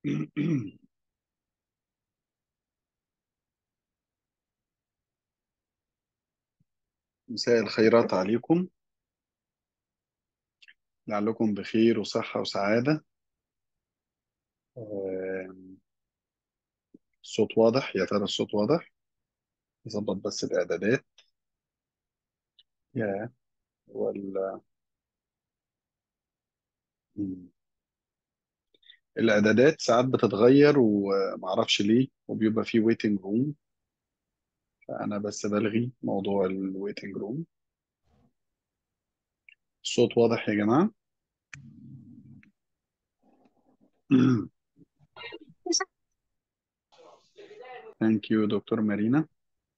مساء الخيرات عليكم لعلكم بخير وصحة وسعادة آم، الصوت واضح يا ترى الصوت واضح نظبط بس الإعدادات يا ولا مم. الإعدادات ساعات بتتغير ومعرفش ليه وبيبقى فيه ويتنج روم فأنا بس بلغي موضوع الويتنج روم الصوت واضح يا جماعة ثانك يو دكتور مارينا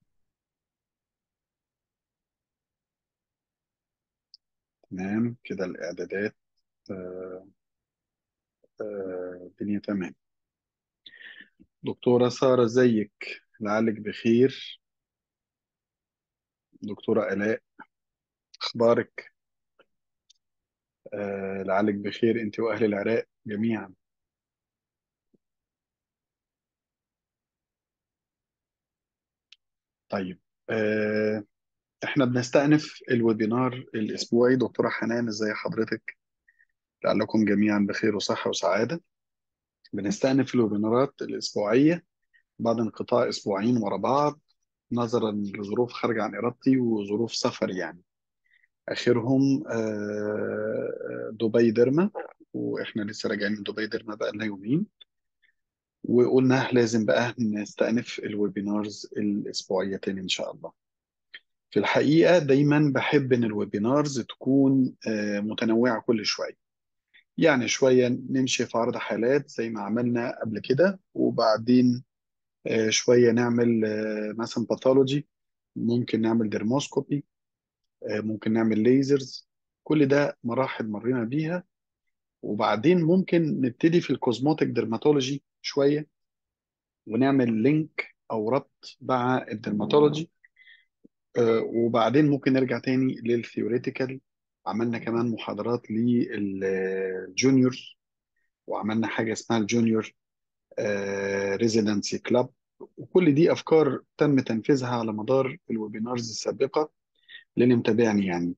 تمام كده الإعدادات آه، آه، الدنيا تمام دكتورة سارة ازيك لعلك بخير دكتورة آلاء أخبارك آه لعلك بخير أنت وأهل العراق جميعا طيب آه احنا بنستأنف الويبينار الأسبوعي دكتورة حنان ازي حضرتك لعلكم جميعا بخير وصحة وسعادة بنستأنف الويبينارات الأسبوعية بعد انقطاع أسبوعين ورا بعض نظرا لظروف خارجة عن إرادتي وظروف سفر يعني آخرهم آه دبي ديرما وإحنا لسه راجعين من دبي ديرما بقى لنا يومين وقلنا لازم بقى نستأنف الويبينارز الأسبوعية تاني إن شاء الله في الحقيقة دايما بحب إن الويبينارز تكون آه، متنوعة كل شوية يعني شوية نمشي في عرض حالات زي ما عملنا قبل كده وبعدين آه، شوية نعمل آه، مثلا باثولوجي ممكن نعمل ديرموسكوبي آه، ممكن نعمل ليزرز كل ده مراحل مرينا بيها وبعدين ممكن نبتدي في الكوزموتيك ديرماتولوجي شوية ونعمل لينك او ربط مع الدرماتولوجي آه، وبعدين ممكن نرجع تاني للثيوريتيكال عملنا كمان محاضرات للجونيور وعملنا حاجه اسمها الجونيور ريزيدنسي كلاب وكل دي افكار تم تنفيذها على مدار الويبينارز السابقه للي متابعني يعني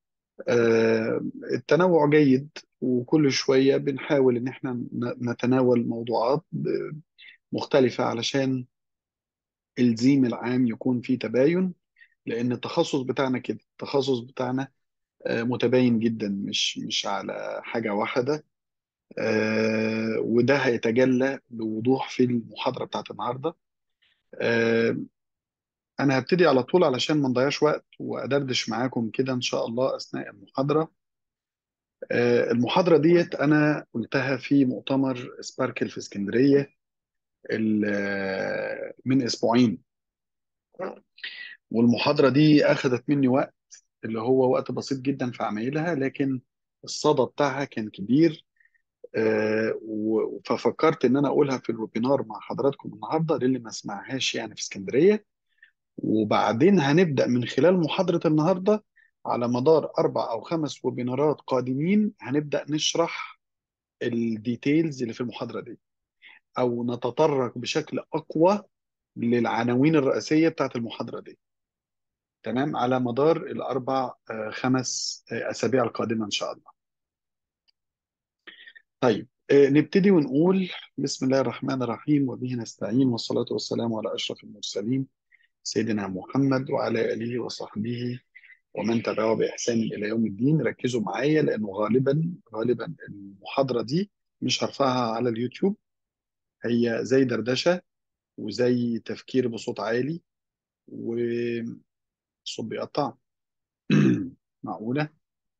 آه، التنوع جيد وكل شويه بنحاول ان احنا ن- نتناول موضوعات ب- مختلفه علشان الزيم العام يكون فيه تباين لان التخصص بتاعنا كده التخصص بتاعنا آه، متباين جدا مش مش على حاجه واحده آه، وده هيتجلى بوضوح في المحاضره بتاعت النهارده آه، انا هبتدي على طول علشان ما نضيعش وقت وادردش معاكم كده ان شاء الله اثناء المحاضره آه، المحاضره ديت انا قلتها في مؤتمر سباركل في اسكندريه ال- آه، من اسبوعين والمحاضره دي اخذت مني وقت اللي هو وقت بسيط جدا في عمايلها لكن الصدى بتاعها كان كبير آه، و- ففكرت ان انا اقولها في الويبينار مع حضراتكم النهارده للي ما سمعهاش يعني في اسكندريه وبعدين هنبدا من خلال محاضره النهارده على مدار اربع او خمس ويبينارات قادمين هنبدا نشرح الديتيلز اللي في المحاضره دي او نتطرق بشكل اقوى للعناوين الرئيسيه بتاعت المحاضره دي تمام على مدار الاربع آه، خمس آه، اسابيع القادمه ان شاء الله طيب آه، نبتدي ونقول بسم الله الرحمن الرحيم وبه نستعين والصلاة والسلام على أشرف المرسلين سيدنا محمد وعلى آله وصحبه ومن تبعه بإحسان إلى يوم الدين ركزوا معايا لأنه غالبا غالبا المحاضرة دي مش هرفعها على اليوتيوب هي زي دردشة وزي تفكير بصوت عالي والصوت بيقطع معقولة؟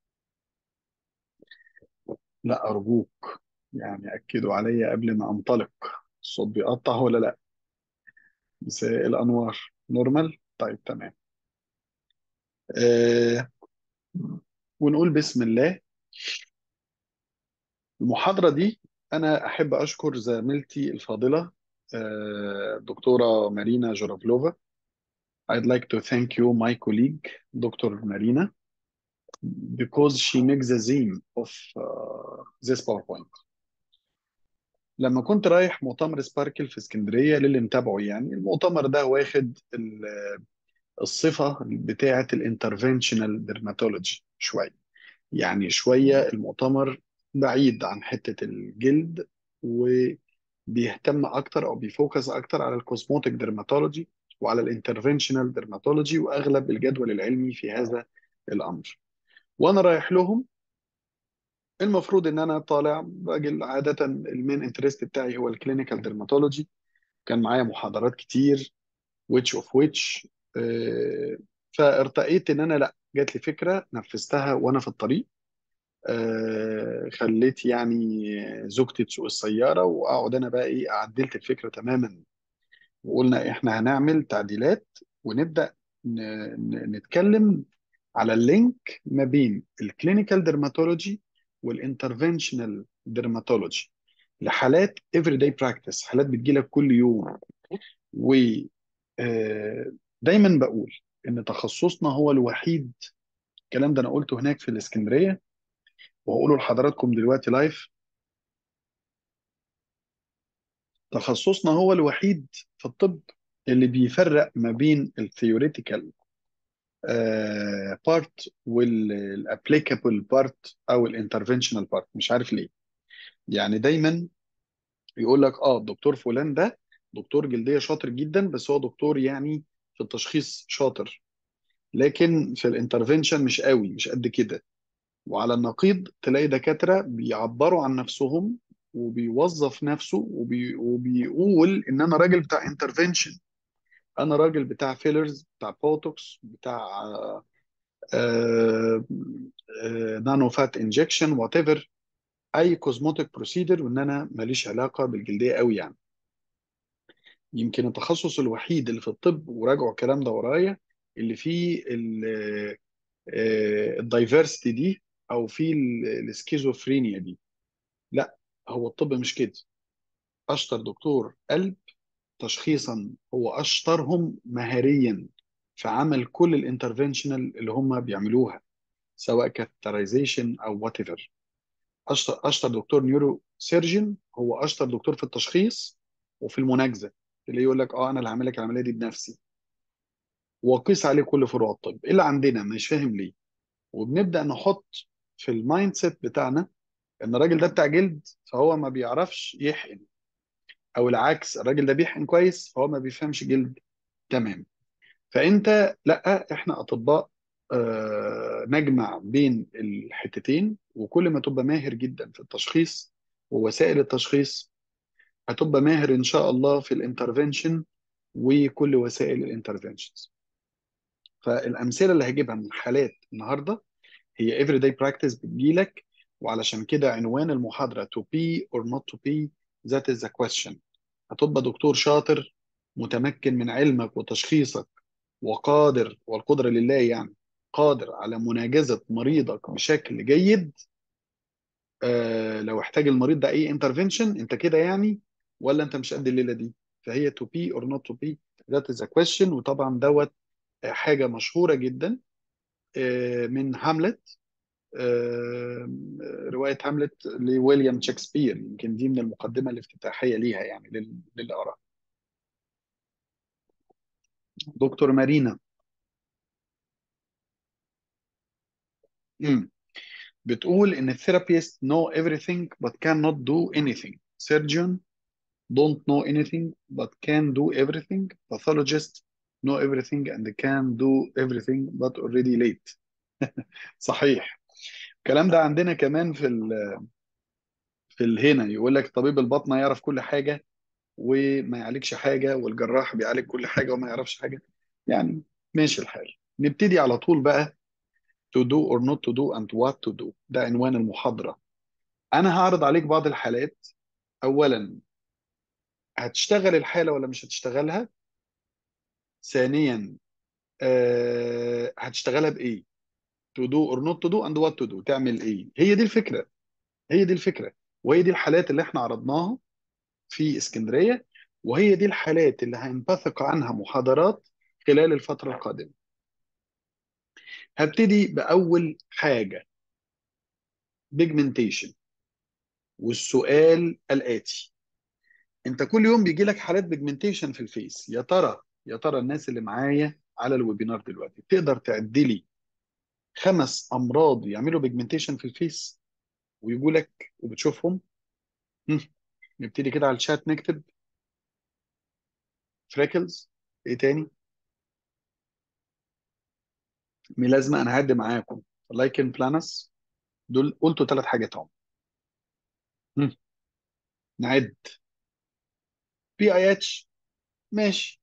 لا أرجوك يعني أكدوا عليا قبل ما أنطلق الصوت بيقطع ولا لا؟ مساء الأنوار نورمال طيب تمام آه ونقول بسم الله المحاضرة دي أنا أحب أشكر زميلتي الفاضلة آه دكتورة مارينا جورافلوفا I'd like to thank you my colleague Dr. Marina because she makes the theme of uh, this PowerPoint لما كنت رايح مؤتمر سباركل في اسكندريه للي متابعه يعني المؤتمر ده واخد ال- الصفه بتاعه الانترفنشنال ديرماتولوجي شويه يعني شويه المؤتمر بعيد عن حته الجلد وبيهتم اكتر او بيفوكس اكتر على الكوزموتيك ديرماتولوجي وعلى الانترفنشنال ديرماتولوجي واغلب الجدول العلمي في هذا الامر وانا رايح لهم المفروض ان انا طالع راجل عاده المين انترست بتاعي هو الكلينيكال ديرماتولوجي كان معايا محاضرات كتير which of which آه، فارتقيت ان انا لا جات لي فكره نفذتها وانا في الطريق آه، خليت يعني زوجتي تسوق السياره واقعد انا بقى ايه عدلت الفكره تماما وقلنا احنا هنعمل تعديلات ونبدا ن- ن- نتكلم على اللينك ما بين الكلينيكال ديرماتولوجي والانترفنشنال ديرماتولوجي لحالات افري داي براكتس حالات بتجيلك كل يوم و آه، دايما بقول ان تخصصنا هو الوحيد الكلام ده انا قلته هناك في الاسكندريه وهقوله لحضراتكم دلوقتي لايف تخصصنا هو الوحيد في الطب اللي بيفرق ما بين الثيوريتيكال بارت والابليكابل بارت او الانترفنشنال بارت مش عارف ليه يعني دايما يقول لك اه الدكتور فلان ده دكتور جلديه شاطر جدا بس هو دكتور يعني في التشخيص شاطر لكن في الانترفنشن مش قوي مش قد كده وعلى النقيض تلاقي دكاتره بيعبروا عن نفسهم وبيوظف نفسه وبي... وبيقول ان انا راجل بتاع انترفنشن انا راجل بتاع فيلرز بتاع بوتوكس بتاع آه، آه، نانو فات انجكشن وات ايفر اي كوزموتيك بروسيدر وان انا ماليش علاقه بالجلديه قوي يعني يمكن التخصص الوحيد اللي في الطب وراجعوا الكلام ده ورايا اللي فيه الدايفرستي دي او فيه السكيزوفرينيا دي لا هو الطب مش كده اشطر دكتور قلب تشخيصا هو اشطرهم مهاريا في عمل كل الانترفنشنال اللي هم بيعملوها سواء كاترايزيشن او وات ايفر اشطر اشطر دكتور نيورو سيرجن هو اشطر دكتور في التشخيص وفي المناجزه اللي يقول لك اه انا اللي هعمل لك العمليه دي بنفسي وقيس عليه كل فروع الطب اللي عندنا مش فاهم ليه وبنبدا نحط في المايند سيت بتاعنا ان الراجل ده بتاع جلد فهو ما بيعرفش يحقن او العكس الراجل ده بيحقن كويس فهو ما بيفهمش جلد تمام فانت لا احنا اطباء آه، نجمع بين الحتتين وكل ما تبقى ماهر جدا في التشخيص ووسائل التشخيص هتبقى ماهر ان شاء الله في الانترفنشن وكل وسائل الانترفنشنز فالامثله اللي هجيبها من حالات النهارده هي everyday practice بتجيلك وعلشان كده عنوان المحاضره to be or not to be that is the question هتبقى دكتور شاطر متمكن من علمك وتشخيصك وقادر والقدرة لله يعني قادر على مناجزة مريضك بشكل جيد آه لو احتاج المريض ده اي انترفنشن انت كده يعني ولا انت مش قد الليلة دي فهي to be or not to be that is a question وطبعا دوت آه، حاجة مشهورة جدا آه من هاملت آه رواية هاملت لويليام شكسبير يمكن دي من المقدمة الافتتاحية ليها يعني لل- للآراء دكتور مارينا مم. بتقول ان الثيرابيست know everything but cannot do anything surgeon don't know anything but can do everything pathologist know everything and can do everything but already late صحيح الكلام ده عندنا كمان في ال في الهنا يقول لك طبيب الباطنة يعرف كل حاجة وما يعالجش حاجة والجراح بيعالج كل حاجة وما يعرفش حاجة يعني ماشي الحال نبتدي على طول بقى to do or not to do and what to do ده عنوان المحاضرة أنا هعرض عليك بعض الحالات أولا هتشتغل الحالة ولا مش هتشتغلها ثانيا آه هتشتغلها بإيه to do or not to do and what to do تعمل إيه هي دي الفكرة هي دي الفكرة وهي دي الحالات اللي احنا عرضناها في اسكندرية وهي دي الحالات اللي هينبثق عنها محاضرات خلال الفترة القادمة هبتدي بأول حاجة بيجمنتيشن والسؤال الآتي انت كل يوم بيجي لك حالات بيجمنتيشن في الفيس يا ترى يا ترى الناس اللي معايا على الويبينار دلوقتي تقدر تعد لي خمس امراض يعملوا بيجمنتيشن في الفيس ويجوا لك وبتشوفهم هم. نبتدي كده على الشات نكتب فريكلز ايه تاني ميلازما انا هعد معاكم لايكن بلانس دول قلتوا ثلاث حاجات اهم هم. نعد بي اي اتش ماشي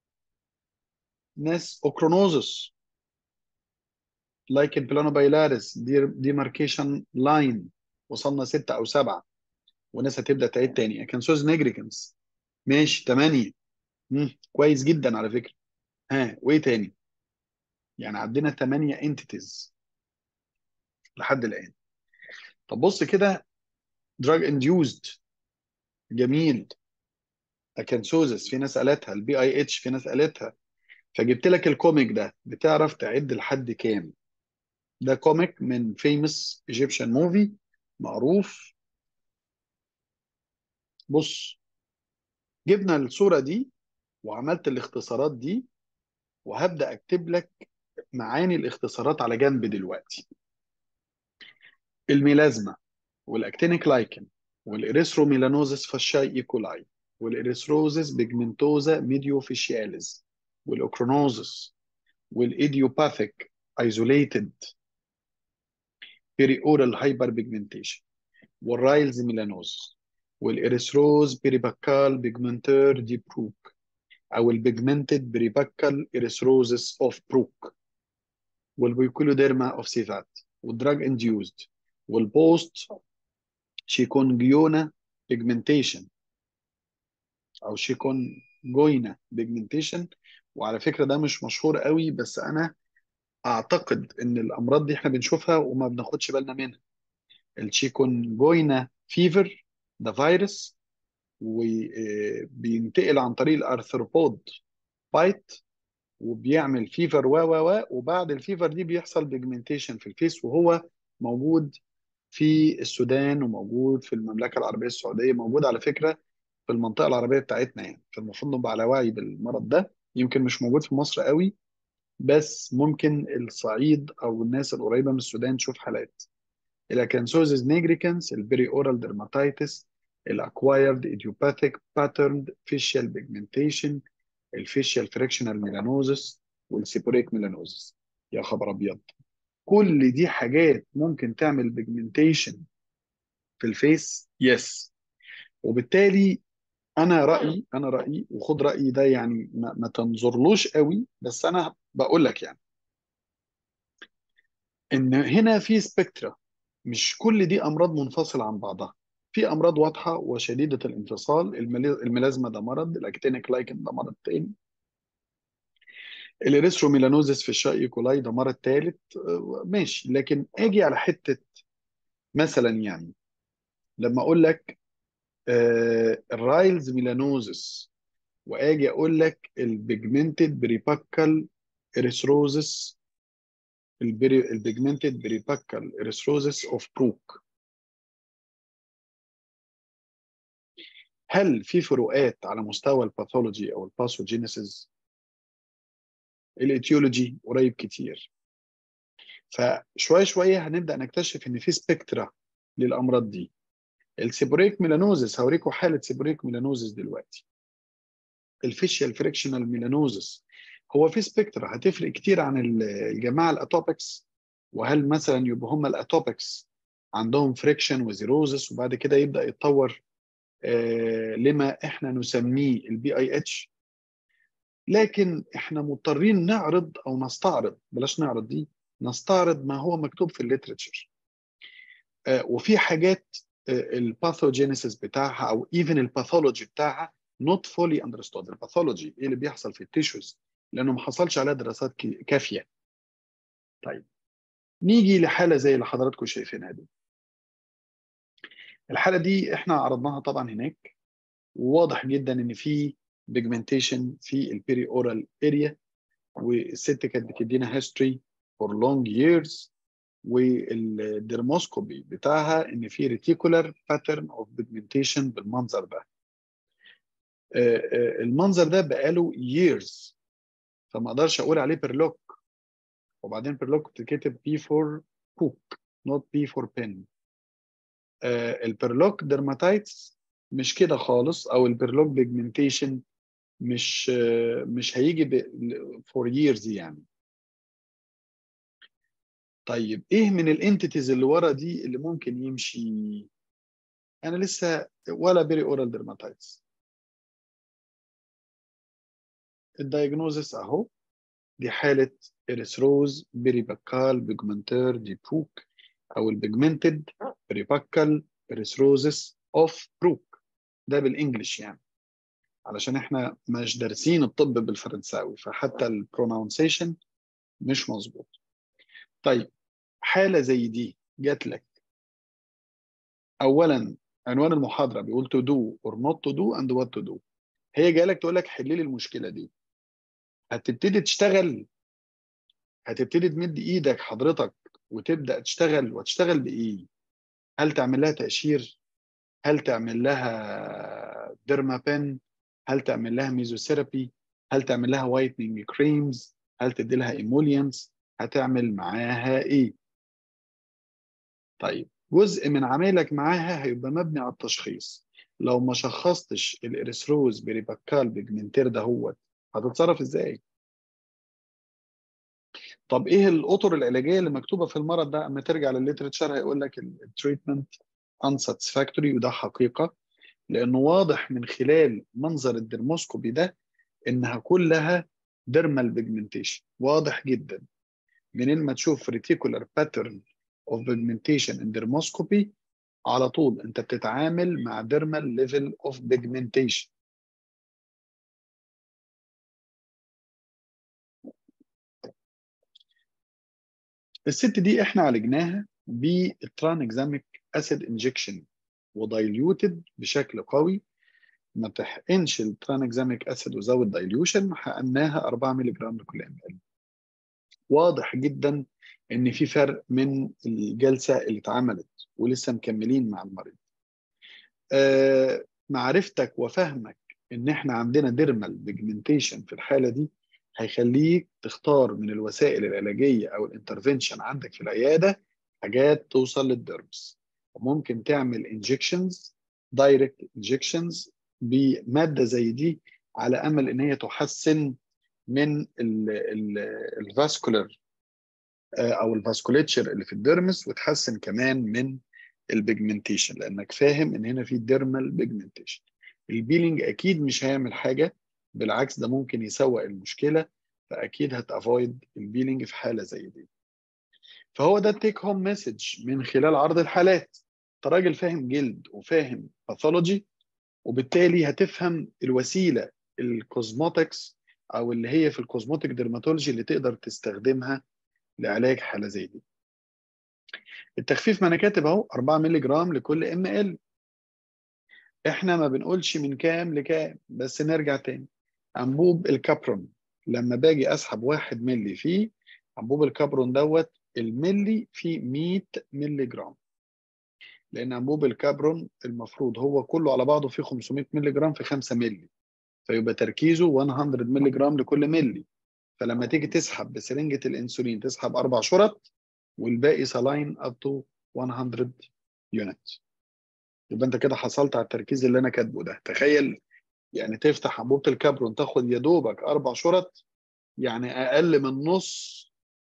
ناس اوكرونوزس لايكن بلانوبايلاريس دي ديماركيشن لاين وصلنا ستة او سبعة وناس هتبدا تعيد تاني اكنسوز نيجريكنس ماشي ثمانية مم. كويس جدا على فكرة ها وايه تاني يعني عندنا ثمانية انتيتيز لحد الان طب بص كده دراج انديوزد جميل اكنسوزس في ناس قالتها البي اي اتش في ناس قالتها فجبت لك الكوميك ده بتعرف تعد لحد كام ده كوميك من فيمس ايجيبشن موفي معروف بص جبنا الصورة دي وعملت الاختصارات دي وهبدأ اكتب لك معاني الاختصارات على جنب دلوقتي الميلازما والاكتينيك لايكن والاريثروميلانوزس فاشاي ايكولاي والاريثروزس بيجمنتوزا ميديوفيشياليز والاوكرونوزس والايديوباثيك ايزوليتد بيريورال هايبر بيجمنتيشن والرايلز ميلانوزس والاريثروز بيريباكال بيجمنتور دي بروك او البيجمنتد بريباكال اريثروزس اوف بروك والبيكولوديرما اوف سيفات والدراج انديوزد والبوست شيكونجيونا بيجمنتيشن او شيكونجوينا بيجمنتيشن وعلى فكره ده مش مشهور قوي بس انا اعتقد ان الامراض دي احنا بنشوفها وما بناخدش بالنا منها الشيكونجوينا فيفر ده فيروس وبينتقل عن طريق الارثروبود بايت وبيعمل فيفر و و و وبعد الفيفر دي بيحصل بيجمنتيشن في الفيس وهو موجود في السودان وموجود في المملكه العربيه السعوديه موجود على فكره في المنطقه العربيه بتاعتنا يعني فالمفروض نبقى على وعي بالمرض ده يمكن مش موجود في مصر قوي بس ممكن الصعيد او الناس القريبه من السودان تشوف حالات الاكانسوزيس نيجريكانس البري اورال ديرماتيتس الاكوايرد ايديوباثيك باترند فيشيال بيجمنتيشن الفيشيال فريكشنال ميلانوزس والسيبوريك ميلانوزس يا خبر ابيض كل دي حاجات ممكن تعمل بيجمنتيشن في الفيس يس وبالتالي انا رايي انا رايي وخد رايي ده يعني ما, ما تنظرلوش قوي بس انا بقول لك يعني ان هنا في سبكترا مش كل دي امراض منفصله عن بعضها في امراض واضحه وشديده الانفصال الميلازما ده مرض الاكتينيك لايكن ده مرض تاني الاريثروميلانوزس في الشاي كولاي ده مرض ثالث ماشي لكن اجي على حته مثلا يعني لما اقول لك آه الرايلز ميلانوزس واجي اقول لك البيجمنتد بريباكال اريثروزس البيجمنتد بريباكال اريثروزس اوف بروك هل في فروقات على مستوى الباثولوجي او الباثوجينيسيس الايتيولوجي قريب كتير فشويه شويه هنبدا نكتشف ان في سبكترا للامراض دي السيبوريك ميلانوزس هوريكم حاله سيبوريك ميلانوزس دلوقتي الفيشيال فريكشنال ميلانوزس هو في سبكترا هتفرق كتير عن الجماعه الاتوبكس وهل مثلا يبقى هم الاتوبكس عندهم فريكشن وزيروزس وبعد كده يبدا يتطور آه لما احنا نسميه البي اي اتش لكن احنا مضطرين نعرض او نستعرض بلاش نعرض دي نستعرض ما هو مكتوب في الليترشر آه وفي حاجات آه الباثوجينيسيس بتاعها او ايفن الباثولوجي بتاعها not fully understood الباثولوجي ايه اللي بيحصل في التيشوز لانه ما حصلش عليها دراسات كافيه طيب نيجي لحاله زي اللي حضراتكم شايفينها دي الحاله دي احنا عرضناها طبعا هناك وواضح جدا ان في بيجمنتيشن في البيري اورال اريا والست كانت بتدينا هيستوري فور لونج ييرز والديرموسكوبي بتاعها ان في ريتيكولار باترن اوف بيجمنتيشن بالمنظر ده المنظر ده بقاله years فما اقدرش اقول عليه بيرلوك وبعدين بيرلوك بتتكتب P for book not P for pen البيرلوك dermatitis مش كده خالص او البيرلوك بيجمنتيشن مش مش هيجي فور years يعني طيب ايه من الانتيتيز اللي ورا دي اللي ممكن يمشي انا لسه ولا بيري اورال ديرماتايتس الدايجنوزس اهو دي حاله اريثروز بيريباكال بيجمنتير دي بوك او البيجمنتد بيريباكال اريثروزس اوف بروك ده بالانجلش يعني علشان احنا مش دارسين الطب بالفرنساوي فحتى البرونونسيشن مش مظبوط طيب حاله زي دي جات لك اولا عنوان المحاضره بيقول to do or not to do and what to do هي جالك تقول لك حل لي المشكله دي هتبتدي تشتغل هتبتدي تمد ايدك حضرتك وتبدا تشتغل وتشتغل بايه هل تعمل لها تقشير هل تعمل لها ديرمابين هل تعمل لها ميزوثيرابي هل تعمل لها وايتنينج كريمز هل تدي لها ايمولينز هتعمل معاها ايه طيب جزء من عملك معاها هيبقى مبني على التشخيص لو ما شخصتش الاريثروز بيريباكال بيجمنتير ده هو هتتصرف ازاي طب ايه الاطر العلاجيه اللي مكتوبه في المرض ده اما ترجع للليترشر هيقول لك التريتمنت unsatisfactory وده حقيقه لانه واضح من خلال منظر الدرموسكوبي ده انها كلها ديرمال بيجمنتيشن واضح جدا منين ما تشوف ريتيكولار باترن اوف بيجمنتيشن ان dermoscopy على طول انت بتتعامل مع dermal level of pigmentation الست دي احنا عالجناها بالترانكزاميك اسيد انجكشن ودايليوتد بشكل قوي ما تحقنش الترانكزاميك اسيد وزود دايليوشن حقناها 4 مللي جرام لكل ام ال واضح جدا ان في فرق من الجلسه اللي اتعملت ولسه مكملين مع المريض آه معرفتك وفهمك ان احنا عندنا ديرمال بيجمنتيشن في الحاله دي هيخليك تختار من الوسائل العلاجيه او الانترفنشن عندك في العياده حاجات توصل للديرمس وممكن تعمل انجكشنز دايركت انجكشنز بماده زي دي على امل ان هي تحسن من الفاسكولار او الفاسكوليتشر اللي في الديرمس وتحسن كمان من البيجمنتيشن لانك فاهم ان هنا في ديرمال بيجمنتيشن البيلينج اكيد مش هيعمل حاجه بالعكس ده ممكن يسوق المشكله فاكيد هتافويد البيلينج في حاله زي دي فهو ده التيك هوم مسج من خلال عرض الحالات انت راجل فاهم جلد وفاهم باثولوجي وبالتالي هتفهم الوسيله الكوزموتكس او اللي هي في الكوزموتيك ديرماتولوجي اللي تقدر تستخدمها لعلاج حاله زي دي التخفيف ما انا كاتب اهو 4 مللي جرام لكل ام ال احنا ما بنقولش من كام لكام بس نرجع تاني انبوب الكابرون لما باجي اسحب 1 مللي فيه انبوب الكابرون دوت الملي فيه 100 مللي جرام لان انبوب الكابرون المفروض هو كله على بعضه فيه 500 مللي جرام في 5 مللي فيبقى تركيزه 100 مللي جرام لكل ملي فلما تيجي تسحب بسرنجة الانسولين تسحب اربع شرط والباقي سلاين اب تو 100 يونت يبقى انت كده حصلت على التركيز اللي انا كاتبه ده تخيل يعني تفتح انبوبه الكابرون تاخد يا دوبك اربع شرط يعني اقل من نص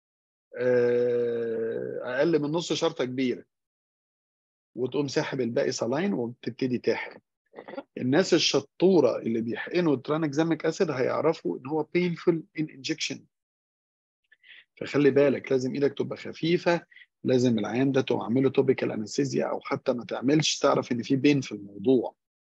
اقل من نص شرطه كبيره وتقوم ساحب الباقي سلاين وبتبتدي تحقن الناس الشطوره اللي بيحقنوا الترانكزاميك اسيد هيعرفوا ان هو painful in injection فخلي بالك لازم ايدك تبقى خفيفه لازم العيان ده تعمله توبيكال انستيزيا او حتى ما تعملش تعرف ان في بين في الموضوع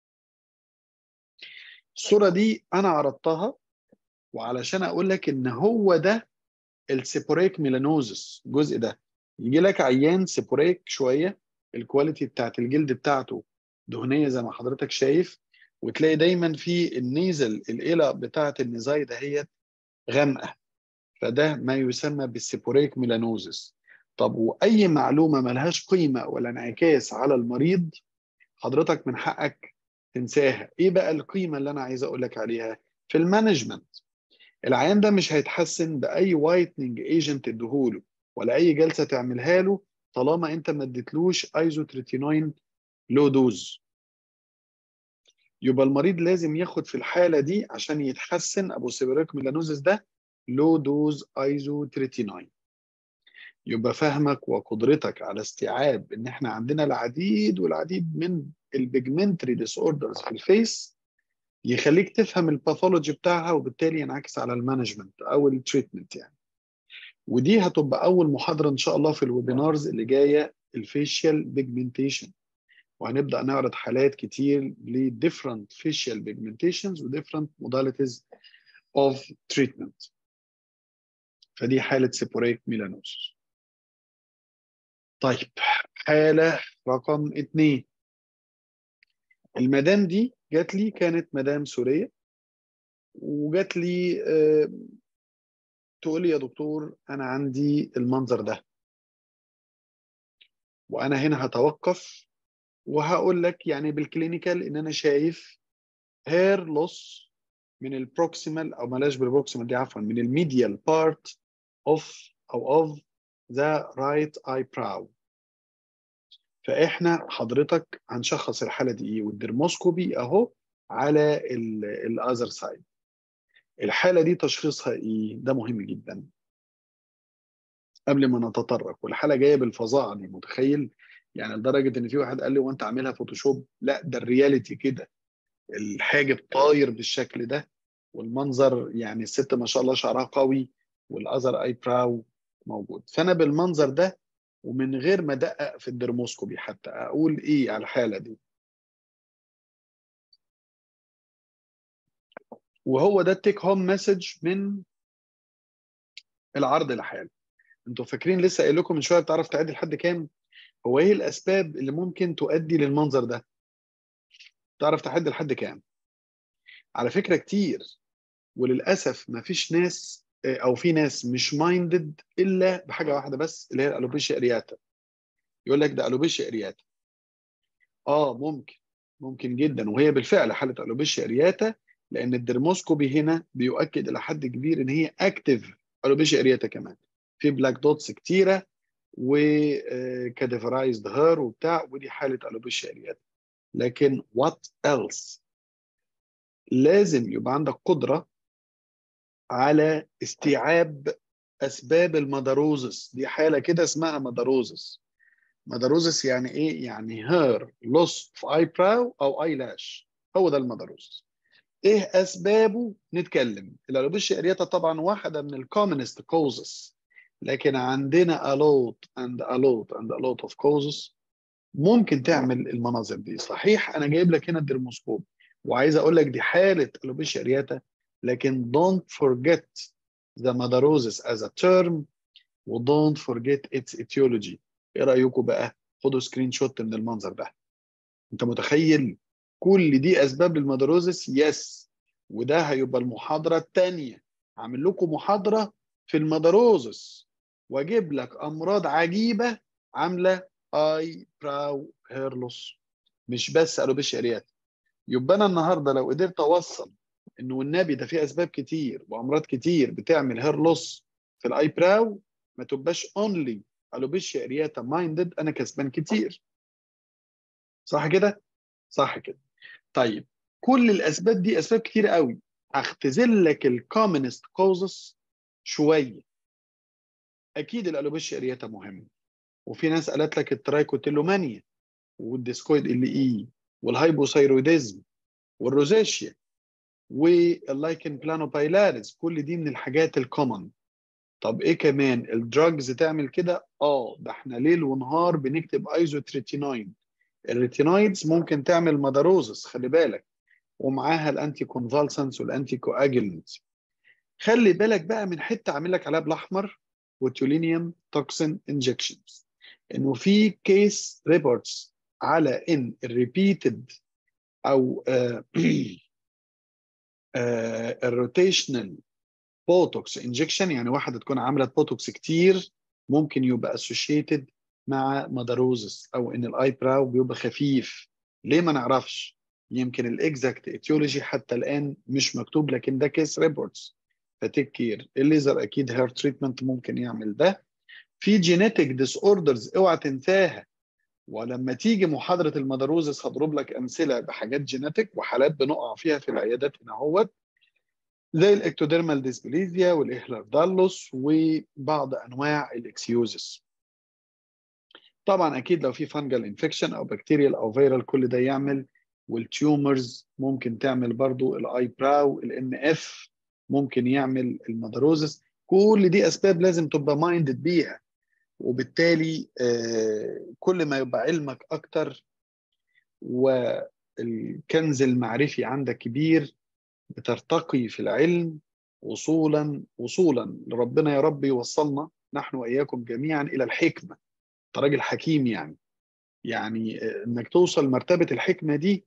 الصوره دي انا عرضتها وعلشان اقول لك ان هو ده السيبوريك ميلانوزس الجزء ده يجي لك عيان سيبوريك شويه الكواليتي بتاعت الجلد بتاعته دهنيه زي ما حضرتك شايف وتلاقي دايما في النيزل الإلة بتاعت النزاي دهيت غامقه فده ما يسمى بالسيبوريك ميلانوزس طب واي معلومه ملهاش قيمه ولا انعكاس على المريض حضرتك من حقك تنساها ايه بقى القيمه اللي انا عايز اقول لك عليها في المانجمنت العيان ده مش هيتحسن باي وايتنج ايجنت اديهوله ولا اي جلسه تعملها له طالما انت ما اديتلوش ايزوتريتينوين لو دوز يبقى المريض لازم ياخد في الحاله دي عشان يتحسن ابو سيبريك ميلانوزيس ده لو دوز ايزوتريتينوين يبقى فهمك وقدرتك على استيعاب ان احنا عندنا العديد والعديد من البيجمنتري ديس اوردرز في الفيس يخليك تفهم الباثولوجي بتاعها وبالتالي ينعكس على المانجمنت او التريتمنت يعني ودي هتبقى اول محاضره ان شاء الله في الويبينارز اللي جايه الفيشيال بيجمنتيشن وهنبدا نعرض حالات كتير ل different facial pigmentations و different modalities of treatment فدي حاله سيبوريك ميلانوس طيب حاله رقم اثنين المدام دي جات لي كانت مدام سوريه وجات لي آه تقول لي يا دكتور انا عندي المنظر ده وانا هنا هتوقف وهقول لك يعني بالكلينيكال ان انا شايف هير لوس من البروكسيمال او بلاش بالبروكسيمال دي عفوا من الميديال بارت اوف او اوف ذا رايت اي براو فاحنا حضرتك هنشخص الحاله دي ايه والدرموسكوبي اهو على الاذر سايد الحاله دي تشخيصها ايه ده مهم جدا قبل ما نتطرق والحاله جايه بالفظاعه دي متخيل يعني لدرجه ان في واحد قال لي وانت عاملها فوتوشوب لا ده الرياليتي كده الحاجب طاير بالشكل ده والمنظر يعني الست ما شاء الله شعرها قوي والاذر اي براو موجود فانا بالمنظر ده ومن غير ما ادقق في الدرموسكوبي حتى اقول ايه على الحاله دي وهو ده التيك هوم مسج من العرض الحالي انتوا فاكرين لسه قايل لكم من شويه بتعرف تعد لحد كام هو ايه الاسباب اللي ممكن تؤدي للمنظر ده تعرف تحد لحد كام على فكره كتير وللاسف ما فيش ناس او في ناس مش مايندد الا بحاجه واحده بس اللي هي الالوبيشيا ارياتا يقول لك ده الوبيشيا ارياتا اه ممكن ممكن جدا وهي بالفعل حاله الوبيشيا ارياتا لان الدرموسكوبي هنا بيؤكد الى حد كبير ان هي اكتف الوبيشيا ارياتا كمان في بلاك دوتس كتيره وكاديفرايزد هير وبتاع ودي حاله الوبيشيا ارياتا لكن وات ايلس لازم يبقى عندك قدره على استيعاب اسباب المدروزس دي حاله كده اسمها مدروزس مدروزس يعني ايه يعني هير لوس في اي براو او اي لاش هو ده المدروزس ايه اسبابه نتكلم الالوبيشيا ارياتا طبعا واحده من الكومنست كوزز لكن عندنا a lot and a lot and a lot of causes ممكن تعمل المناظر دي صحيح انا جايب لك هنا الدرموسكوب وعايز اقول لك دي حاله الوبيشيا ارياتا لكن don't forget the madarosis as a term و don't forget its etiology ايه رايكم بقى خدوا سكرين شوت من المنظر ده انت متخيل كل دي اسباب للمدروزس يس وده هيبقى المحاضره الثانيه عامل لكم محاضره في المدروزس واجيب لك امراض عجيبه عامله اي براو هيرلوس مش بس الوبيشيا ارياتا يبقى انا النهارده لو قدرت اوصل انه والنبي ده في اسباب كتير وامراض كتير بتعمل هير لوس في الاي براو ما تبقاش اونلي الوبيشيا ارياتا مايندد انا كسبان كتير صح كده صح كده طيب كل الاسباب دي اسباب كتير قوي هختزل لك الكومنست كوزس شويه اكيد الالوبيشيا ارياتا مهم وفي ناس قالت لك الترايكوتيلومانيا والديسكويد ال اي والهايبوثايرويدزم والروزاشيا واللايكن بلانوبايلاريس كل دي من الحاجات الكومن طب ايه كمان الدراجز تعمل كده اه ده احنا ليل ونهار بنكتب ايزوتريتينوين الريتينويدز ممكن تعمل مدروزس خلي بالك ومعاها الانتي كونفالسنس والانتي كواجلنتس خلي بالك بقى من حته عامل لك عليها بالاحمر وتولينيوم توكسين انجكشنز انه في كيس ريبورتس على ان الريبيتد او الروتيشنال بوتوكس انجكشن يعني واحده تكون عامله بوتوكس كتير ممكن يبقى اسوشيتد مع مدروزس او ان الاي براو بيبقى خفيف ليه ما نعرفش يمكن الاكزاكت ايتيولوجي حتى الان مش مكتوب لكن ده كيس ريبورتس فتيك كير الليزر اكيد هير تريتمنت ممكن يعمل ده في جينيتك ديس اوردرز اوعى تنساها ولما تيجي محاضره المدروزس هضرب لك امثله بحاجات جينيتك وحالات بنقع فيها في العيادات هنا اهوت زي الاكتوديرمال ديسبليزيا والاهلر دالوس وبعض انواع الاكسيوزس طبعا اكيد لو في فانجل انفكشن او بكتيريال او فيرال كل ده يعمل والتيومرز ممكن تعمل برضو الاي براو الام اف ممكن يعمل المدروزس كل دي اسباب لازم تبقى مايندد بيها وبالتالي كل ما يبقى علمك اكتر والكنز المعرفي عندك كبير بترتقي في العلم وصولا وصولا لربنا يا رب يوصلنا نحن واياكم جميعا الى الحكمه انت راجل حكيم يعني يعني انك توصل مرتبه الحكمه دي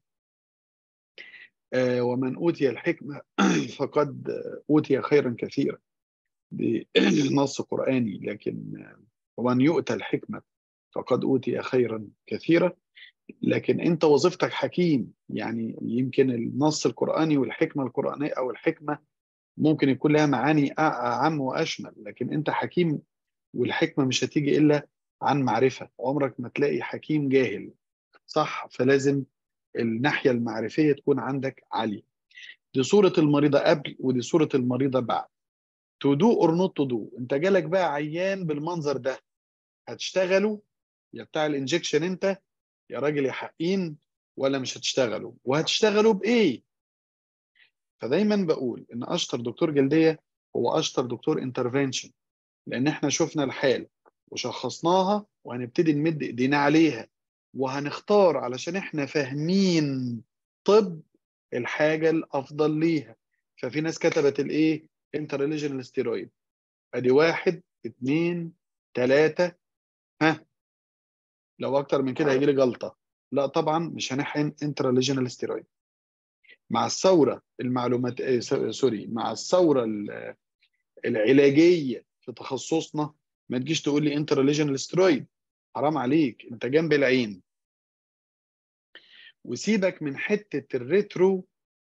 ومن اوتي الحكمه فقد اوتي خيرا كثيرا بنص قراني لكن ومن يؤتى الحكمه فقد اوتي خيرا كثيرا لكن انت وظيفتك حكيم يعني يمكن النص القراني والحكمه القرانيه او الحكمه ممكن يكون لها معاني اعم واشمل لكن انت حكيم والحكمه مش هتيجي الا عن معرفه عمرك ما تلاقي حكيم جاهل صح فلازم الناحيه المعرفيه تكون عندك عاليه دي صوره المريضه قبل ودي صوره المريضه بعد تو دو اور نوت تو دو انت جالك بقى عيان بالمنظر ده هتشتغلوا يا بتاع الانجكشن انت يا راجل يا حقين ولا مش هتشتغلوا وهتشتغلوا بايه فدايما بقول ان اشطر دكتور جلديه هو اشطر دكتور انترفنشن لان احنا شفنا الحال وشخصناها وهنبتدي نمد ايدينا عليها وهنختار علشان احنا فاهمين طب الحاجه الافضل ليها ففي ناس كتبت الايه انترليجنال ستيرويد ادي واحد اثنين ثلاثه ها لو اكتر من كده هيجي لي جلطه لا طبعا مش هنحقن انترليجنال ستيرويد مع الثوره المعلومات إيه سوري مع الثوره العلاجيه في تخصصنا ما تجيش تقول لي انترليجنال ستيرويد حرام عليك انت جنب العين وسيبك من حته الريترو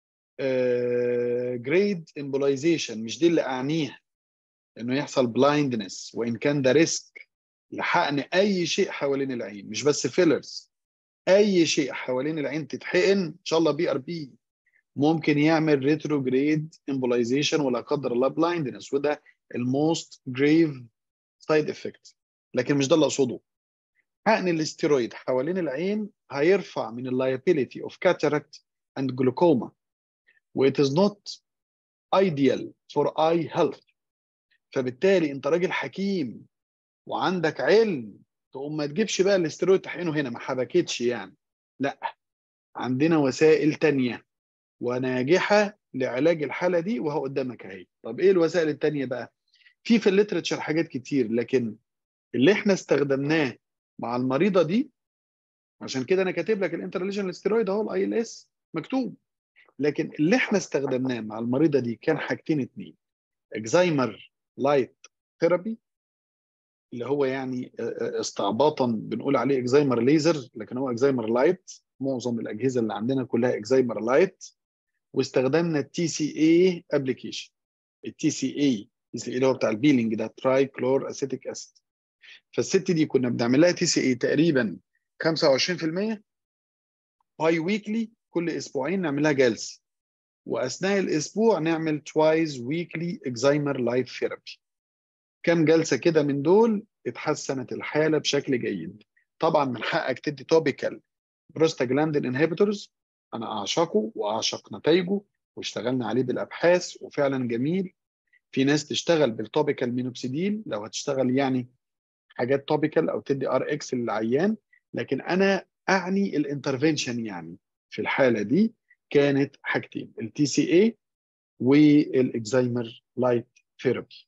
جريد امبولايزيشن مش دي اللي اعنيها انه يحصل بلايندنس وان كان ده ريسك لحقن اي شيء حوالين العين مش بس فيلرز اي شيء حوالين العين تتحقن ان شاء الله بي ار بي ممكن يعمل ريتروجريد امبولايزيشن ولا قدر الله بلايندنس وده الموست جريف سايد افكت لكن مش ده اللي اقصده حقن الاستيرويد حوالين العين هيرفع من اللايبيليتي اوف كاتاراكت اند جلوكوما و it is not ideal for eye health فبالتالي انت راجل حكيم وعندك علم تقوم ما تجيبش بقى الاستيرويد تحقنه هنا ما حبكتش يعني لا عندنا وسائل تانية وناجحة لعلاج الحالة دي وهو قدامك اهي طب ايه الوسائل التانية بقى في في الليترتشر حاجات كتير لكن اللي احنا استخدمناه مع المريضة دي عشان كده انا كاتب لك الانترليجنال ستيرويد اهو الاي ال اس مكتوب لكن اللي احنا استخدمناه مع المريضة دي كان حاجتين اتنين اكزايمر لايت ثيرابي اللي هو يعني استعباطا بنقول عليه اكزايمر ليزر لكن هو اكزايمر لايت معظم الاجهزه اللي عندنا كلها اكزايمر لايت واستخدمنا التي سي اي ابلكيشن التي سي اي التي سي اي اللي هو بتاع البيلينج ده تراي كلور اسيتيك اسيد فالست دي كنا بنعمل لها تي سي اي تقريبا 25% باي ويكلي كل اسبوعين نعمل لها جلسه واثناء الاسبوع نعمل توايز ويكلي اكزايمر لايت ثيرابي كام جلسه كده من دول اتحسنت الحاله بشكل جيد طبعا من حقك تدي توبيكال بروستاجلاندين انهبيتورز انا اعشقه واعشق نتائجه واشتغلنا عليه بالابحاث وفعلا جميل في ناس تشتغل بالتوبيكال مينوكسيديل لو هتشتغل يعني حاجات توبيكال او تدي ار اكس للعيان لكن انا اعني الانترفنشن يعني في الحاله دي كانت حاجتين التي سي اي والاكزايمر لايت ثيرابي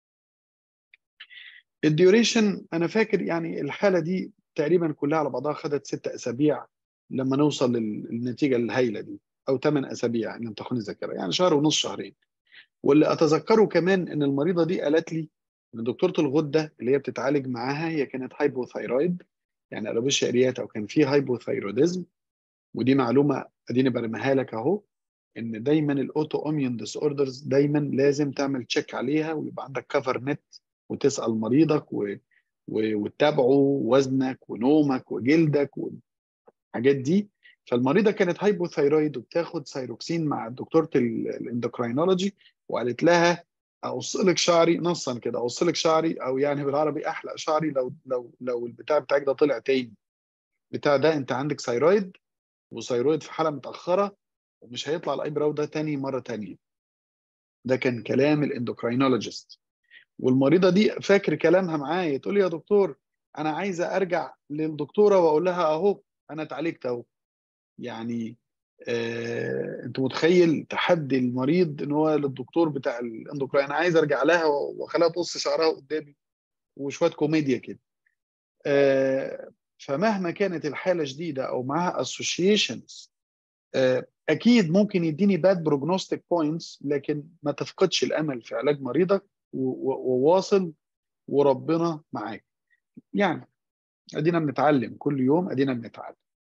الديوريشن انا فاكر يعني الحاله دي تقريبا كلها على بعضها خدت ست اسابيع لما نوصل للنتيجه الهائله دي او ثمان اسابيع ان لم تخن الذاكره يعني شهر ونص شهرين واللي اتذكره كمان ان المريضه دي قالت لي ان دكتوره الغده اللي هي بتتعالج معاها هي كانت هايبوثايرويد يعني الوبيشيا ارياتا وكان في هايبوثايروديزم ودي معلومه اديني برميها لك اهو ان دايما الاوتو اميون ديس اوردرز دايما لازم تعمل تشيك عليها ويبقى عندك كفر نت وتسال مريضك و... و... وتتابعه وزنك ونومك وجلدك والحاجات دي فالمريضه كانت هايبوثايرويد وبتاخد سايروكسين مع دكتوره الاندوكراينولوجي وقالت لها اقص لك شعري نصا كده اقص لك شعري او يعني بالعربي احلق شعري لو لو لو البتاع بتاعك ده طلع تاني بتاع ده انت عندك ثايرويد وثايرويد في حاله متاخره ومش هيطلع الايبراو ده تاني مره تانية ده كان كلام الاندوكراينولوجيست والمريضه دي فاكر كلامها معايا تقول لي يا دكتور انا عايزه ارجع للدكتوره واقول لها اهو انا اتعالجت اهو يعني آه انت متخيل تحدي المريض ان هو للدكتور بتاع الاندوكراين انا عايز ارجع لها واخليها تقص شعرها قدامي وشويه كوميديا كده آه فمهما كانت الحاله شديده او معاها اسوشيشنز آه اكيد ممكن يديني باد بروجنوستيك بوينتس لكن ما تفقدش الامل في علاج مريضك وواصل وربنا معاك يعني ادينا بنتعلم كل يوم ادينا بنتعلم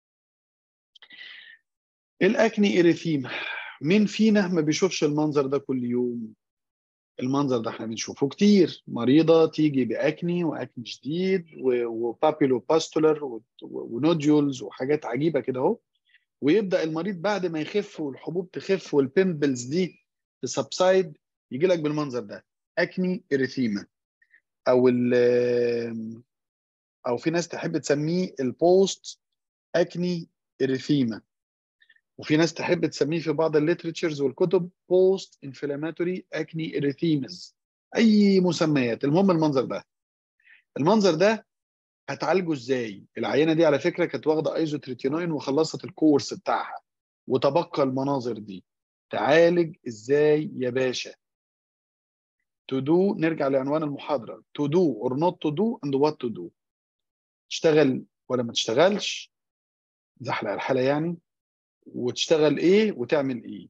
الاكني اريثيما مين فينا ما بيشوفش المنظر ده كل يوم المنظر ده احنا بنشوفه كتير مريضه تيجي باكني واكني شديد وبابيلو باستولر ونوديولز وحاجات عجيبه كده اهو ويبدا المريض بعد ما يخف والحبوب تخف والبيمبلز دي تسبسايد يجي لك بالمنظر ده اكني اريثيما او ال او في ناس تحب تسميه البوست اكني اريثيما وفي ناس تحب تسميه في بعض الليتريتشرز والكتب بوست انفلاماتوري اكني اريثيمز اي مسميات المهم المنظر ده المنظر ده هتعالجه ازاي العينه دي على فكره كانت واخده ايزوتريتينوين وخلصت الكورس بتاعها وتبقى المناظر دي تعالج ازاي يا باشا to do نرجع لعنوان المحاضره to do or not to do and what to do تشتغل ولا ما تشتغلش زحلق الحاله يعني وتشتغل ايه وتعمل ايه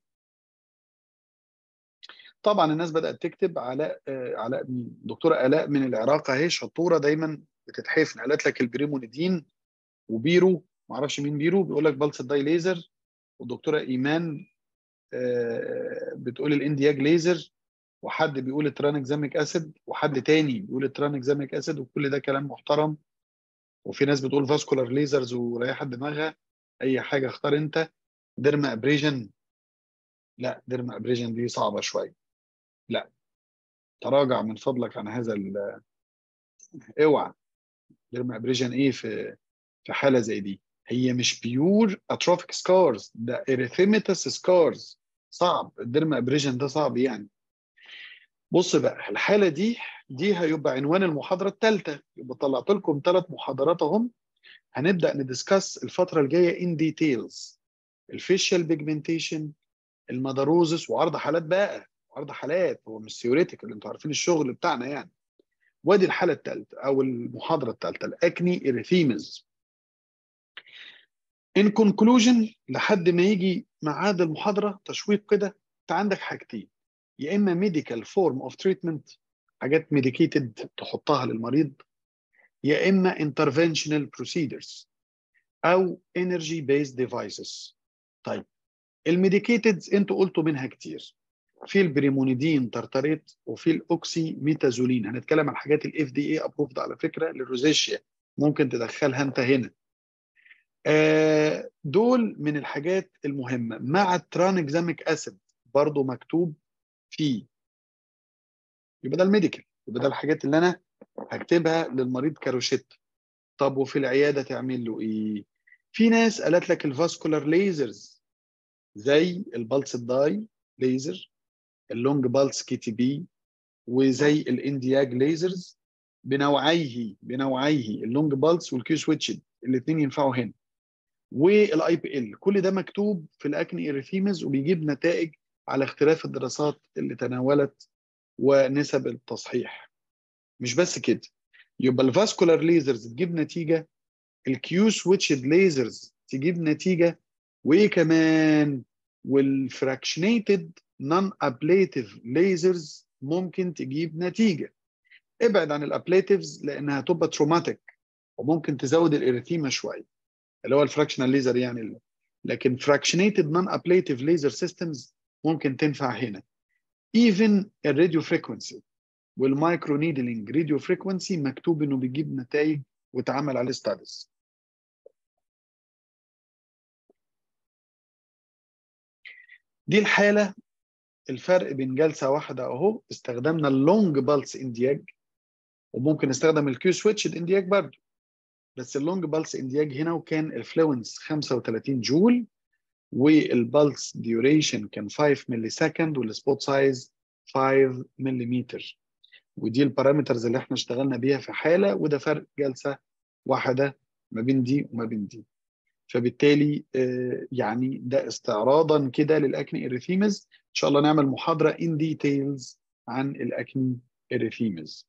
طبعا الناس بدات تكتب علاء آه علاء مين دكتوره الاء من العراق اهي شطوره دايما بتتحفن قالت لك البريمونيدين وبيرو ما اعرفش مين بيرو بيقول لك بلس داي ليزر والدكتوره ايمان آه بتقول الاندياج ليزر وحد بيقول الترانكزاميك اسيد وحد تاني بيقول الترانكزاميك اسيد وكل ده كلام محترم وفي ناس بتقول فاسكولار ليزرز وريحت دماغها اي حاجه اختار انت ديرما ابريجن لا ديرما ابريجن دي صعبه شويه لا تراجع من فضلك عن هذا ال اوعى ديرما ابريجن ايه في في حاله زي دي هي مش بيور اتروفيك سكارز ده اريثيميتس سكارز صعب الديرما ابريجن ده صعب يعني بص بقى الحاله دي دي هيبقى عنوان المحاضره الثالثه يبقى طلعت لكم ثلاث محاضرات اهم هنبدا ندسكس الفتره الجايه ان ديتيلز الفيشيال بيجمنتيشن المدروزس وعرض حالات بقى عرض حالات هو مش ثيوريتيكال انتوا عارفين الشغل بتاعنا يعني وادي الحاله الثالثه او المحاضره الثالثه الاكني اريثيمز ان كونكلوجن لحد ما يجي ميعاد المحاضره تشويق كده انت عندك حاجتين يا اما ميديكال فورم اوف تريتمنت حاجات ميديكيتد تحطها للمريض يا اما interventional procedures او energy based devices طيب الميديكيتد انتوا قلتوا منها كتير في البريمونيدين ترتريت وفي الاوكسي ميتازولين هنتكلم عن حاجات الاف دي اي ابروفد على فكره للروزيشيا ممكن تدخلها انت هنا آه دول من الحاجات المهمه مع الترانكزاميك اسيد برضو مكتوب فيه يبقى ده الميديكال يبقى ده الحاجات اللي انا هكتبها للمريض كروشيت طب وفي العياده تعمل له ايه في ناس قالت لك الفاسكولار ليزرز زي البلس داي ليزر اللونج بالس كي تي بي وزي الاندياج ليزرز بنوعيه بنوعيه اللونج بالس والكيو سويتشد الاثنين ينفعوا هنا والاي بي ال كل ده مكتوب في الاكني اريثيمز وبيجيب نتائج على اختلاف الدراسات اللي تناولت ونسب التصحيح مش بس كده يبقى الفاسكولار ليزرز تجيب نتيجه الكيو سويتشد ليزرز تجيب نتيجه وايه كمان والفراكشنيتد نون ابليتيف ليزرز ممكن تجيب نتيجه ابعد عن الابليتيفز لانها تبقى تروماتيك وممكن تزود الاريثيما شويه اللي هو الفراكشنال ليزر يعني لكن fractionated non-ablative laser systems ممكن تنفع هنا even الراديو frequency والمايكرو نيدلينج راديو فريكونسي مكتوب انه بيجيب نتائج واتعمل عليه ستاديز دي الحاله الفرق بين جلسه واحده اهو استخدمنا اللونج بالس اندياج وممكن نستخدم الكيو سويتش اندياج برضه بس اللونج بالس اندياج هنا وكان الفلوينس 35 جول والبلس ديوريشن كان 5 ملي سكند والسبوت سايز 5 ملم ودي البارامترز اللي احنا اشتغلنا بيها في حاله وده فرق جلسه واحده ما بين دي وما بين دي فبالتالي يعني ده استعراضا كده للاكني اريثيمز ان شاء الله نعمل محاضره ان ديتيلز عن الاكني اريثيمز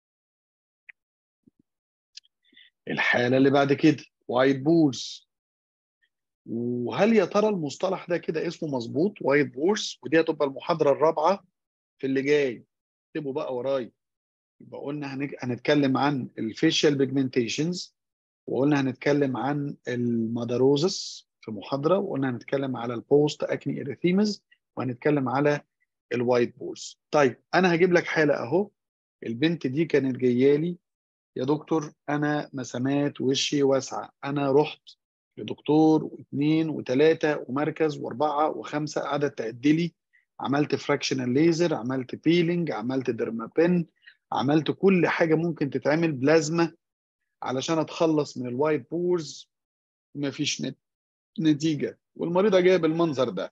الحاله اللي بعد كده وايت بورس وهل يا ترى المصطلح ده كده اسمه مظبوط وايت بورس ودي هتبقى المحاضره الرابعه في اللي جاي اكتبوا بقى ورايا يبقى قلنا هنتكلم عن الفيشيال بيجمنتيشنز وقلنا هنتكلم عن الماداروزس في محاضره وقلنا هنتكلم على البوست اكني اريثيمز وهنتكلم على الوايت بورس طيب انا هجيب لك حاله اهو البنت دي كانت جايه لي يا دكتور انا مسامات وشي واسعه انا رحت لدكتور واثنين وثلاثه ومركز واربعه وخمسه قعدت تعد لي عملت فراكشنال ليزر عملت بيلينج عملت ديرمابين عملت كل حاجه ممكن تتعمل بلازما علشان اتخلص من الوايت بورز مفيش نتيجه والمريضه جايه بالمنظر ده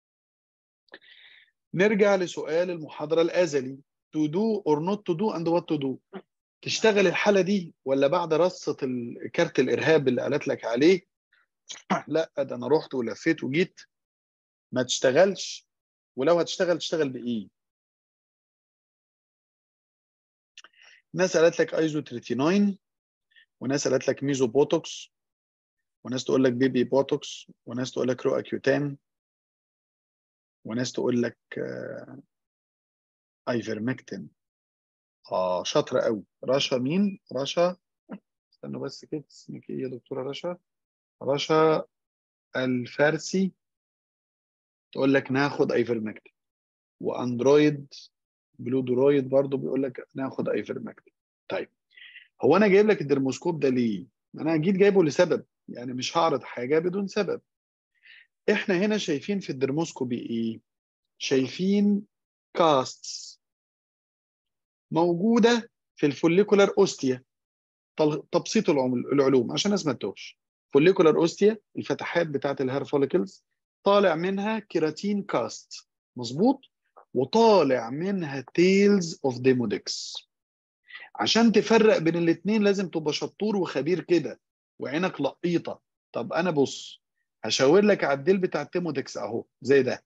نرجع لسؤال المحاضره الازلي to do or not to do and what to do تشتغل الحاله دي ولا بعد رصه كارت الارهاب اللي قالت لك عليه لا ده انا رحت ولفيت وجيت ما تشتغلش ولو هتشتغل تشتغل بايه ناس قالت لك ايزو 39 وناس قالت لك ميزو بوتوكس وناس تقول لك بيبي بوتوكس وناس تقول لك رو اكيوتان وناس تقول لك آه ايفرمكتين اه شاطره قوي رشا مين رشا استنوا بس كده اسمك ايه يا دكتوره رشا رشا الفارسي تقول لك ناخد ايفرمكتين واندرويد بلودرويد برضو بيقول لك ناخد ايفرمكتين طيب هو انا جايب لك الدرموسكوب ده ليه انا جيت جايبه لسبب يعني مش هعرض حاجه بدون سبب احنا هنا شايفين في الدرموسكوبي ايه شايفين كاستس موجوده في الفوليكولار اوستيا تبسيط العلوم عشان الناس ما تتوهش فوليكولار اوستيا الفتحات بتاعت الهير فوليكلز طالع منها كيراتين كاست مظبوط وطالع منها تيلز اوف ديمودكس عشان تفرق بين الاثنين لازم تبقى شطور وخبير كده وعينك لقيطه طب انا بص هشاور لك على الديل بتاع التيمودكس اهو زي ده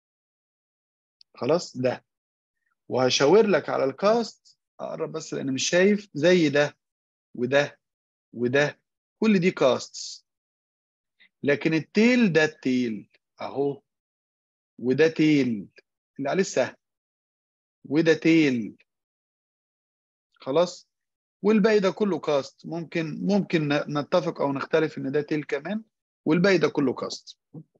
خلاص ده وهشاور لك على الكاست اقرب بس لان مش شايف زي ده وده وده كل دي كاستس لكن التيل ده التيل اهو وده تيل اللي عليه السهم وده تيل خلاص والباقي ده كله كاست ممكن ممكن نتفق او نختلف ان ده تيل كمان والباقي ده كله كاست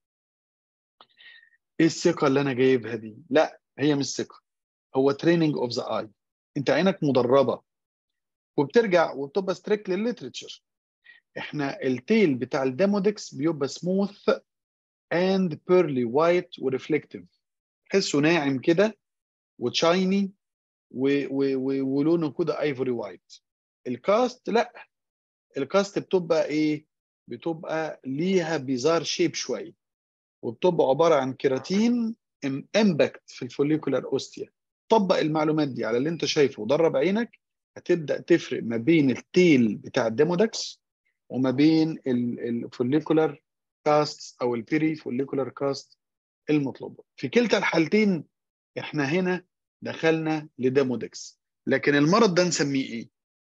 ايه الثقه اللي انا جايبها دي لا هي مش ثقه هو تريننج اوف ذا اي انت عينك مدربه وبترجع وبتبقى ستريكت للليترشر احنا التيل بتاع الديمودكس بيبقى سموث اند بيرلي وايت وريفلكتيف تحسه ناعم كده وتشايني ولونه كده ايفوري وايت الكاست لا الكاست بتبقى ايه بتبقى ليها بيزار شيب شويه وبتبقى عباره عن كيراتين امباكت في الفوليكولار اوستيا طبق المعلومات دي على اللي انت شايفه ودرب عينك هتبدا تفرق ما بين التيل بتاع الديمودكس وما بين الفوليكولار كاست او البيري فوليكولار كاست المطلوبه في كلتا الحالتين احنا هنا دخلنا لديمودكس لكن المرض ده نسميه ايه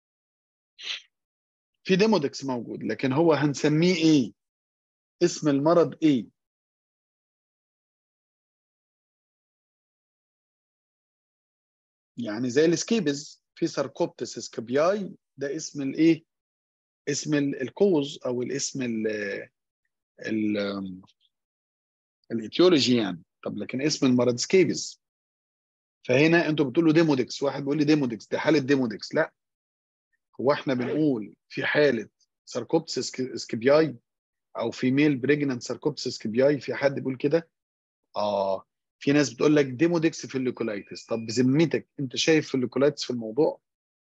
في ديمودكس موجود لكن هو هنسميه ايه اسم المرض ايه يعني زي السكيبز في ساركوبتس سكابياي ده اسم الايه اسم الكوز او الاسم ال الايتيولوجي يعني طب لكن اسم المرض سكيبز فهنا انتوا بتقولوا ديمودكس واحد بيقول لي ديمودكس دي حاله ديمودكس لا هو احنا بنقول في حاله ساركوبس سكيبياي او فيميل بريجننت ساركوبس سكيبياي في حد بيقول كده اه في ناس بتقول لك ديمودكس في الليكولايتس طب بذمتك انت شايف في الليكولايتس في الموضوع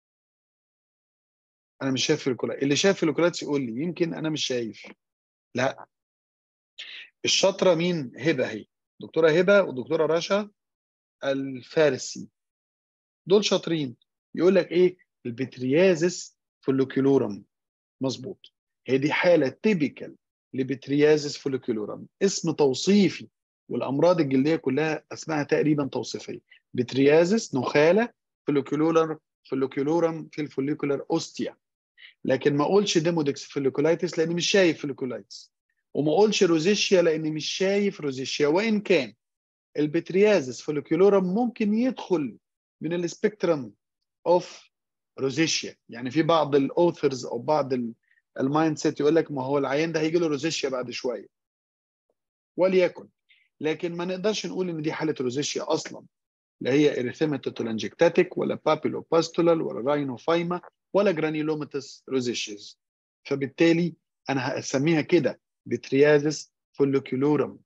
انا مش شايف في الليكولايتس اللي شايف في الليكولايتس يقول لي يمكن انا مش شايف لا الشاطره مين هبه هي دكتوره هبه ودكتوره رشا الفارسي دول شاطرين يقول لك ايه البتريازس فوليكولورم مظبوط هي دي حاله تيبيكال لبتريازس فوليكولورم اسم توصيفي والامراض الجلديه كلها اسمها تقريبا توصيفيه بتريازس نخاله فوليكولور فوليكولورم في الفوليكولار اوستيا لكن ما اقولش ديمودكس فوليكولايتس لاني مش شايف فوليكولايتس وما اقولش روزيشيا لاني مش شايف روزيشيا وان كان البتريازس فوليكولورم ممكن يدخل من السبيكترم اوف روزيشيا يعني في بعض الاوثرز او بعض المايند سيت يقول لك ما هو العيان ده هيجي له روزيشيا بعد شويه وليكن لكن ما نقدرش نقول ان دي حاله روزيشيا اصلا لا هي اريثيماتوتولانجكتاتيك ولا بابيلوباستولال ولا راينوفايما ولا جرانيلوماتس روزيشيز فبالتالي انا هسميها كده بتريازس فوليكولورم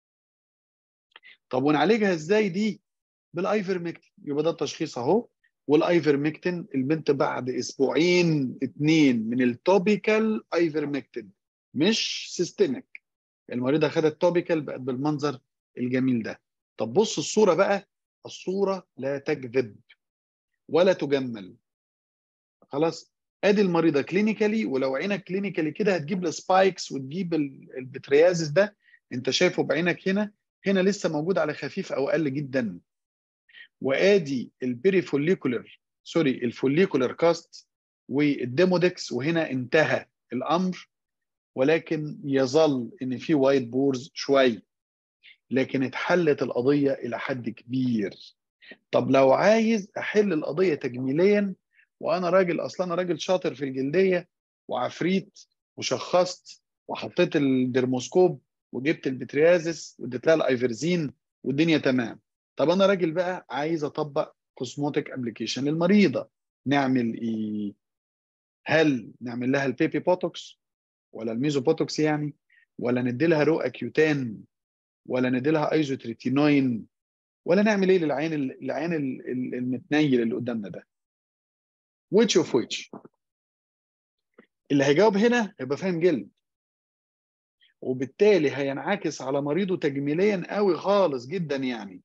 طب ونعالجها ازاي دي بالايفرمكتين يبقى ده التشخيص اهو والايفرمكتين البنت بعد اسبوعين اتنين من التوبيكال ايفرمكتين مش سيستميك المريضه خدت توبيكال بقت بالمنظر الجميل ده طب بص الصوره بقى الصوره لا تكذب ولا تجمل خلاص ادي المريضه كلينيكالي ولو عينك كلينيكالي كده هتجيب السبايكس وتجيب البتريازس ده انت شايفه بعينك هنا هنا لسه موجود على خفيف او اقل جدا وادي البيريفوليكولر سوري الفوليكولر كاست والديمودكس وهنا انتهى الامر ولكن يظل ان في وايت بورز شوي لكن اتحلت القضيه الى حد كبير طب لو عايز احل القضيه تجميليا وانا راجل اصلا انا راجل شاطر في الجلديه وعفريت وشخصت وحطيت الدرموسكوب وجبت البتريازس واديت لها الايفرزين والدنيا تمام طب انا راجل بقى عايز اطبق كوزموتيك ابلكيشن للمريضه نعمل ايه هل نعمل لها البيبي بوتوكس ولا الميزو بوتوكس يعني ولا ندي لها رو اكيوتان ولا ندي لها ايزوتريتينوين ولا نعمل ايه للعين العين المتنيل اللي قدامنا ده which of which اللي هيجاوب هنا هيبقى فاهم جلد وبالتالي هينعكس على مريضه تجميليا قوي خالص جدا يعني